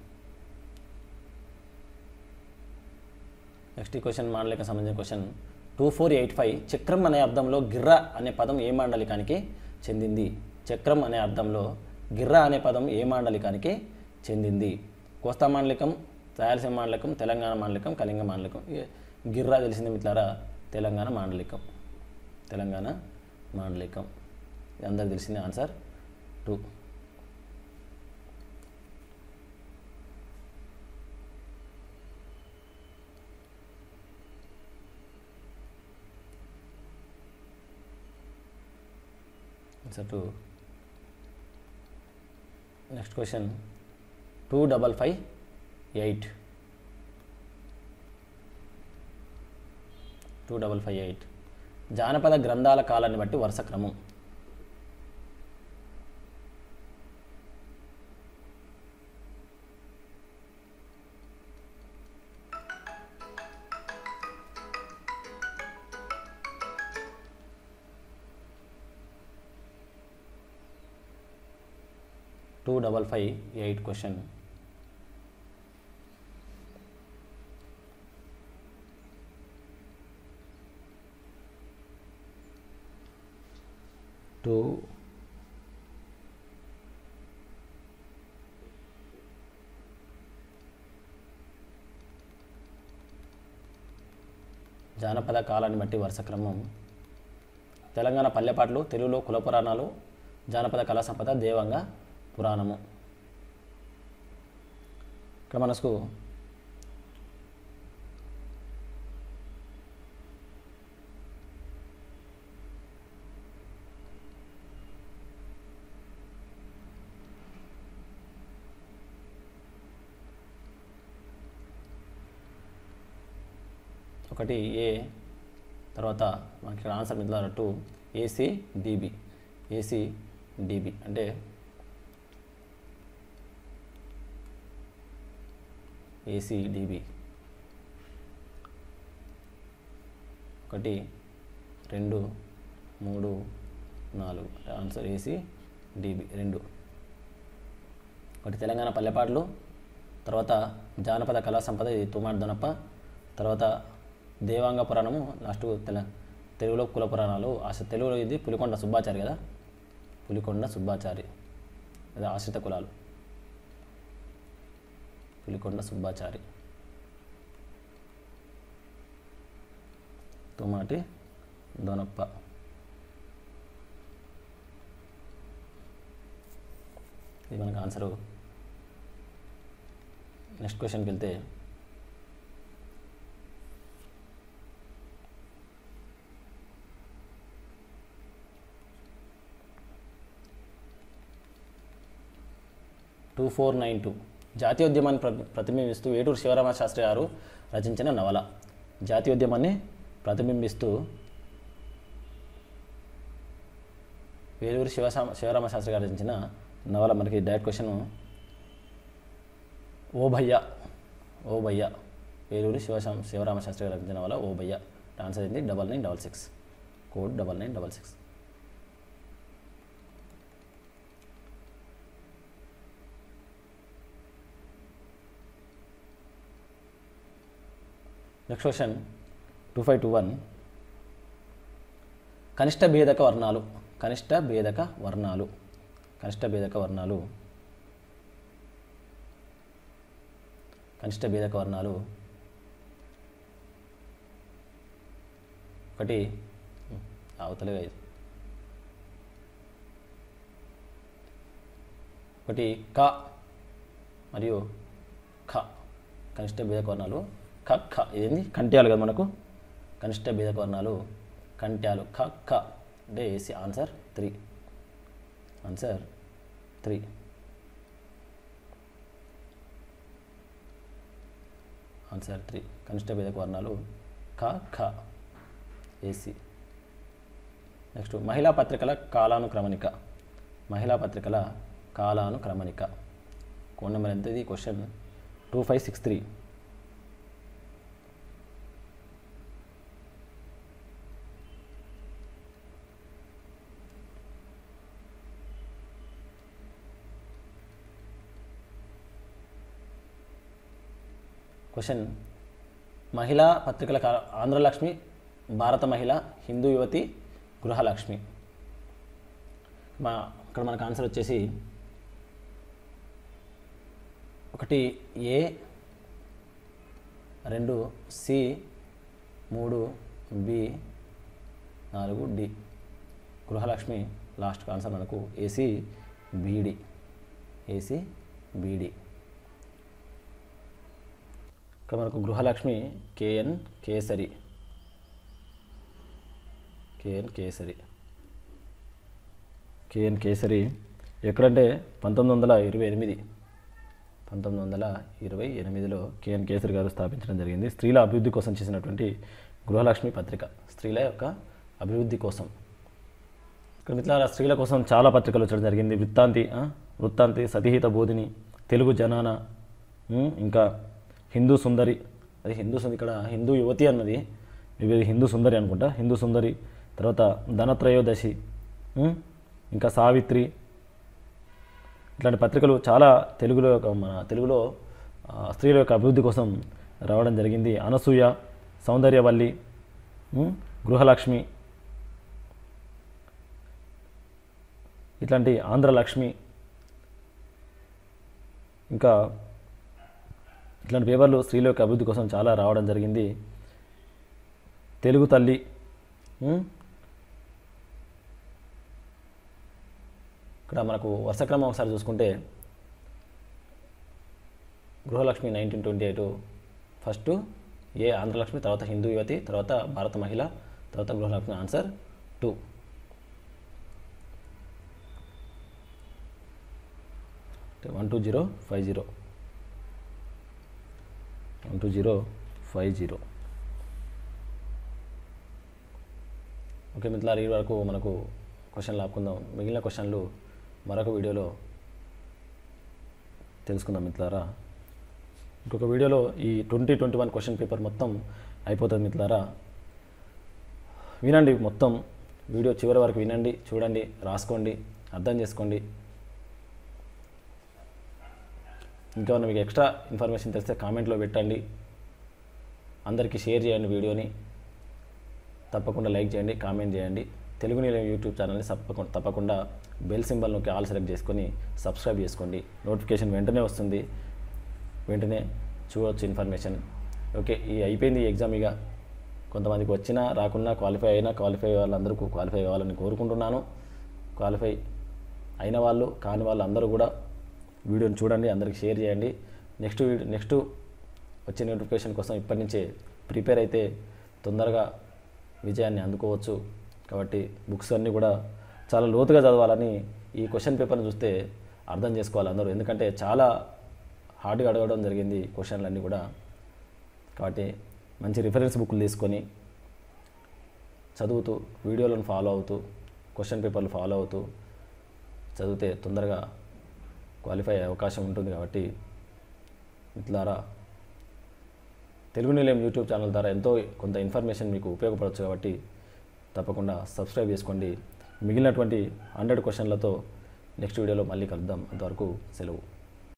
next ఈ క్వశ్చన్ మాండలిక సంబంధించిన question two four eight five చక్రం అనే అర్థంలో గిర్ర అనే పదం ఏ మాండలికానికి చెందింది చక్రం అనే అర్థంలో గిర్ర అనే పదం ఏ మాండలికానికి చెందింది కోస్తా మాండలికం రాయలసీమ మాండలికం తెలంగాణ మాండలికం కళింగ మాండలికం ఇక గిర్రా తెలిసింది మిత్రారా తెలంగాణ మాండలికం తెలంగాణ మాండలికం ఇది అందరికి తెలిసింది answer two answer two next question two double five eight two double five eight జానపద గ్రంథాల కాలాన్ని బట్టి వరుస క్రమం two double five eight question two జానపద కాలాన్ని బట్టి వరుస క్రమం తెలంగాణ పల్లెపాటలు తెలుగులో కుల పురాణాలు జానపద కళా సంపద దేవంగ పురాణము ఇక్కడ మనకు ఒకటి ఏ తర్వాత మనకి ఇక్కడ ఆన్సర్ మిత్రులారా two AC DB AC DB అంటే ఏసీ డిబి ఒకటి రెండు మూడు నాలుగు ఆన్సర్ ఏసీ డిబి రెండు ఒకటి తెలంగాణ పల్లెపాటలు తర్వాత జానపద కళా సంపద ఇది తుమాటి దొనప్ప తర్వాత దేవాంగ పురాణము లాస్ట్ తెల తెలుగులో కుల పురాణాలు అసలు తెలుగులో ఇది పులికొండ సుబ్బాచారి కదా పులికొండ సుబ్బాచారి అదే ఆశ్రిత కులాలు పులికొండ సుబ్బాచారి తుమాటి దొనప్ప ఇది మనకు ఆన్సరు నెక్స్ట్ క్వశ్చన్కి వెళ్తే టూ ఫోర్ నైన్ టూ జాతీయోద్యమాన్ని ప్ర ప్రతిబింబిస్తూ వేటూరు శివరామ శాస్త్రి గారు రచించిన నవల జాతీయోద్యమాన్ని ప్రతిబింబిస్తూ వేలూరు శివశా శివరామ శాస్త్రి గారు రచించిన నవల మనకి డైరెక్ట్ క్వశ్చన్ ఓ భయ్య ఓ భయ్య వేలూరు శివశాం శివరామ శాస్త్రి గారు రచించిన నవల ఓ భయ్య ఆన్సర్ ఏంటి double nine double six code double nine double six next question two five two one కనిష్ట భేదక వర్ణాలు కనిష్ట భేదక వర్ణాలు కనిష్ట భేదక వర్ణాలు కనిష్ట భేదక వర్ణాలు ఒకటి అవతలగా ఇది ఒకటి క మరియు ఖ కనిష్ట భేదక వర్ణాలు ఖ ఖ ఇదేంది కంట్యాలు కదా మనకు కనిష్ట భేదక వర్ణాలు కంట్యాలు ఖ ఖ అంటే AC answer three answer three answer three కనిష్ట భేదక వర్ణాలు ఖ ఖ ఏసీ నెక్స్ట్ మహిళా పత్రికల కాలానుక్రమణిక మహిళా పత్రికల కాలానుక్రమణిక కోడ్ నెంబర్ ఎంత ఇది question two five six three question మహిళా పత్రికల కా- ఆంధ్రలక్ష్మి భారత మహిళ హిందూ యువతి గృహలక్ష్మి మా ఇక్కడ మనకు ఆన్సర్ వచ్చేసి ఒకటి ఏ రెండు సి మూడు బి నాలుగు డి గృహలక్ష్మి లాస్ట్ ఆన్సర్ మనకు ఏసీ బీడి ఏసీ బీడి ఇక్కడ మనకు Gruhalakshmi KN Kesari KN Kesari KN Kesari ఎక్కడంటే పంతొమ్మిది వందల ఇరవై ఎనిమిది పంతొమ్మిది వందల ఇరవై ఎనిమిదిలో కేఎన్ కేసరి గారు స్థాపించడం జరిగింది స్త్రీల అభివృద్ధి కోసం చేసినటువంటి గృహలక్ష్మి పత్రిక స్త్రీల యొక్క అభివృద్ధి కోసం ఇక్కడ మిత్రులారా స్త్రీల కోసం చాలా పత్రికలు వచ్చడం జరిగింది వృత్తాంతి ఆ? వృత్తాంతి సతిహిత బోధిని తెలుగు జనాన ఉమ్, ఇంకా హిందూ సుందరి అది హిందూ సుందరి ఇక్కడ హిందూ యువతి అన్నది ఇది హిందూ సుందరి అనుకుంటా హిందూ సుందరి తర్వాత ధనత్రయోదశి ఉమ్, ఇంకా సావిత్రి ఇట్లాంటి పత్రికలు చాలా తెలుగులో యొక్క- మన తెలుగులో ఆ, స్త్రీల యొక్క అభివృద్ధి కోసం రావడం జరిగింది అనసూయ సౌందర్యవల్లి ఉమ్, గృహలక్ష్మి ఇట్లాంటి ఆంధ్రలక్ష్మి ఇంకా ఇట్లాంటి పేపర్లు స్త్రీల యొక్క అభివృద్ధి కోసం చాలా రావడం జరిగింది తెలుగు తల్లి ఉమ్, ఇక్కడ మనకు వర్షక్రమం ఒకసారి చూసుకుంటే Gruhalakshmi nineteen twenty eight first A Andhralakshmi తర్వాత హిందూ యువతి తర్వాత భారత మహిళ తర్వాత Gruhalakshmi answer two one two zero five zero one two zero five zero okay మిత్రులారా ఈ వరకు మనకు క్వశ్చన్లు ఆపుకుందాం మిగిలిన క్వశ్చన్లు మరొక వీడియోలో తెలుసుకుందాం మిత్రులారా ఇంకొక వీడియోలో ఈ twenty twenty one question paper మొత్తం అయిపోతుంది మిత్రులారా వినండి మొత్తం వీడియో చివరి వరకు వినండి చూడండి రాసుకోండి అర్థం చేసుకోండి ఇంకేమైనా మీకు ఎక్స్ట్రా ఇన్ఫర్మేషన్ తెలిస్తే కామెంట్లో పెట్టండి అందరికీ షేర్ చేయండి వీడియోని తప్పకుండా లైక్ చేయండి కామెంట్ చేయండి తెలుగు నీలం యూట్యూబ్ ఛానల్ని తప్పకుండా తప్పకుండా బెల్ సింబల్ నొక్కి ఆల్ సెలెక్ట్ చేసుకొని సబ్స్క్రైబ్ చేసుకోండి నోటిఫికేషన్ వెంటనే వస్తుంది వెంటనే చూడవచ్చు ఇన్ఫర్మేషన్ ఓకే ఈ అయిపోయింది ఈ ఎగ్జామ్ ఇక కొంతమందికి వచ్చినా రాకున్నా క్వాలిఫై అయినా క్వాలిఫై వాళ్ళందరూ క్వాలిఫై కావాలని కోరుకుంటున్నాను క్వాలిఫై అయిన వాళ్ళు కాని వాళ్ళు అందరూ కూడా వీడియోని చూడండి అందరికి షేర్ చేయండి నెక్స్ట్ వీడియో నెక్స్ట్ వచ్చే నోటిఫికేషన్ కోసం ఇప్పటి నుంచే ప్రిపేర్ అయితే తొందరగా విజయాన్ని అందుకోవచ్చు కాబట్టి బుక్స్ అన్నీ కూడా చాలా లోతుగా చదవాలని ఈ క్వశ్చన్ పేపర్ని చూస్తే అర్థం చేసుకోవాలి అందరూ ఎందుకంటే చాలా హార్డ్గా అడగడం జరిగింది క్వశ్చన్లు అన్నీ కూడా కాబట్టి మంచి రిఫరెన్స్ బుక్లు తీసుకొని చదువుతూ వీడియోలను ఫాలో అవుతూ క్వశ్చన్ పేపర్లు ఫాలో అవుతూ చదివితే తొందరగా క్వాలిఫై అయ్యే అవకాశం ఉంటుంది కాబట్టి ఇట్లారా తెలుగు నిలయం యూట్యూబ్ ఛానల్ ద్వారా ఎంతో కొంత ఇన్ఫర్మేషన్ మీకు ఉపయోగపడవచ్చు కాబట్టి తప్పకుండా సబ్స్క్రైబ్ చేసుకోండి మిగిలినటువంటి హండ్రెడ్ క్వశ్చన్లతో నెక్స్ట్ వీడియోలో మళ్ళీ కలుద్దాం అంతవరకు సెలవు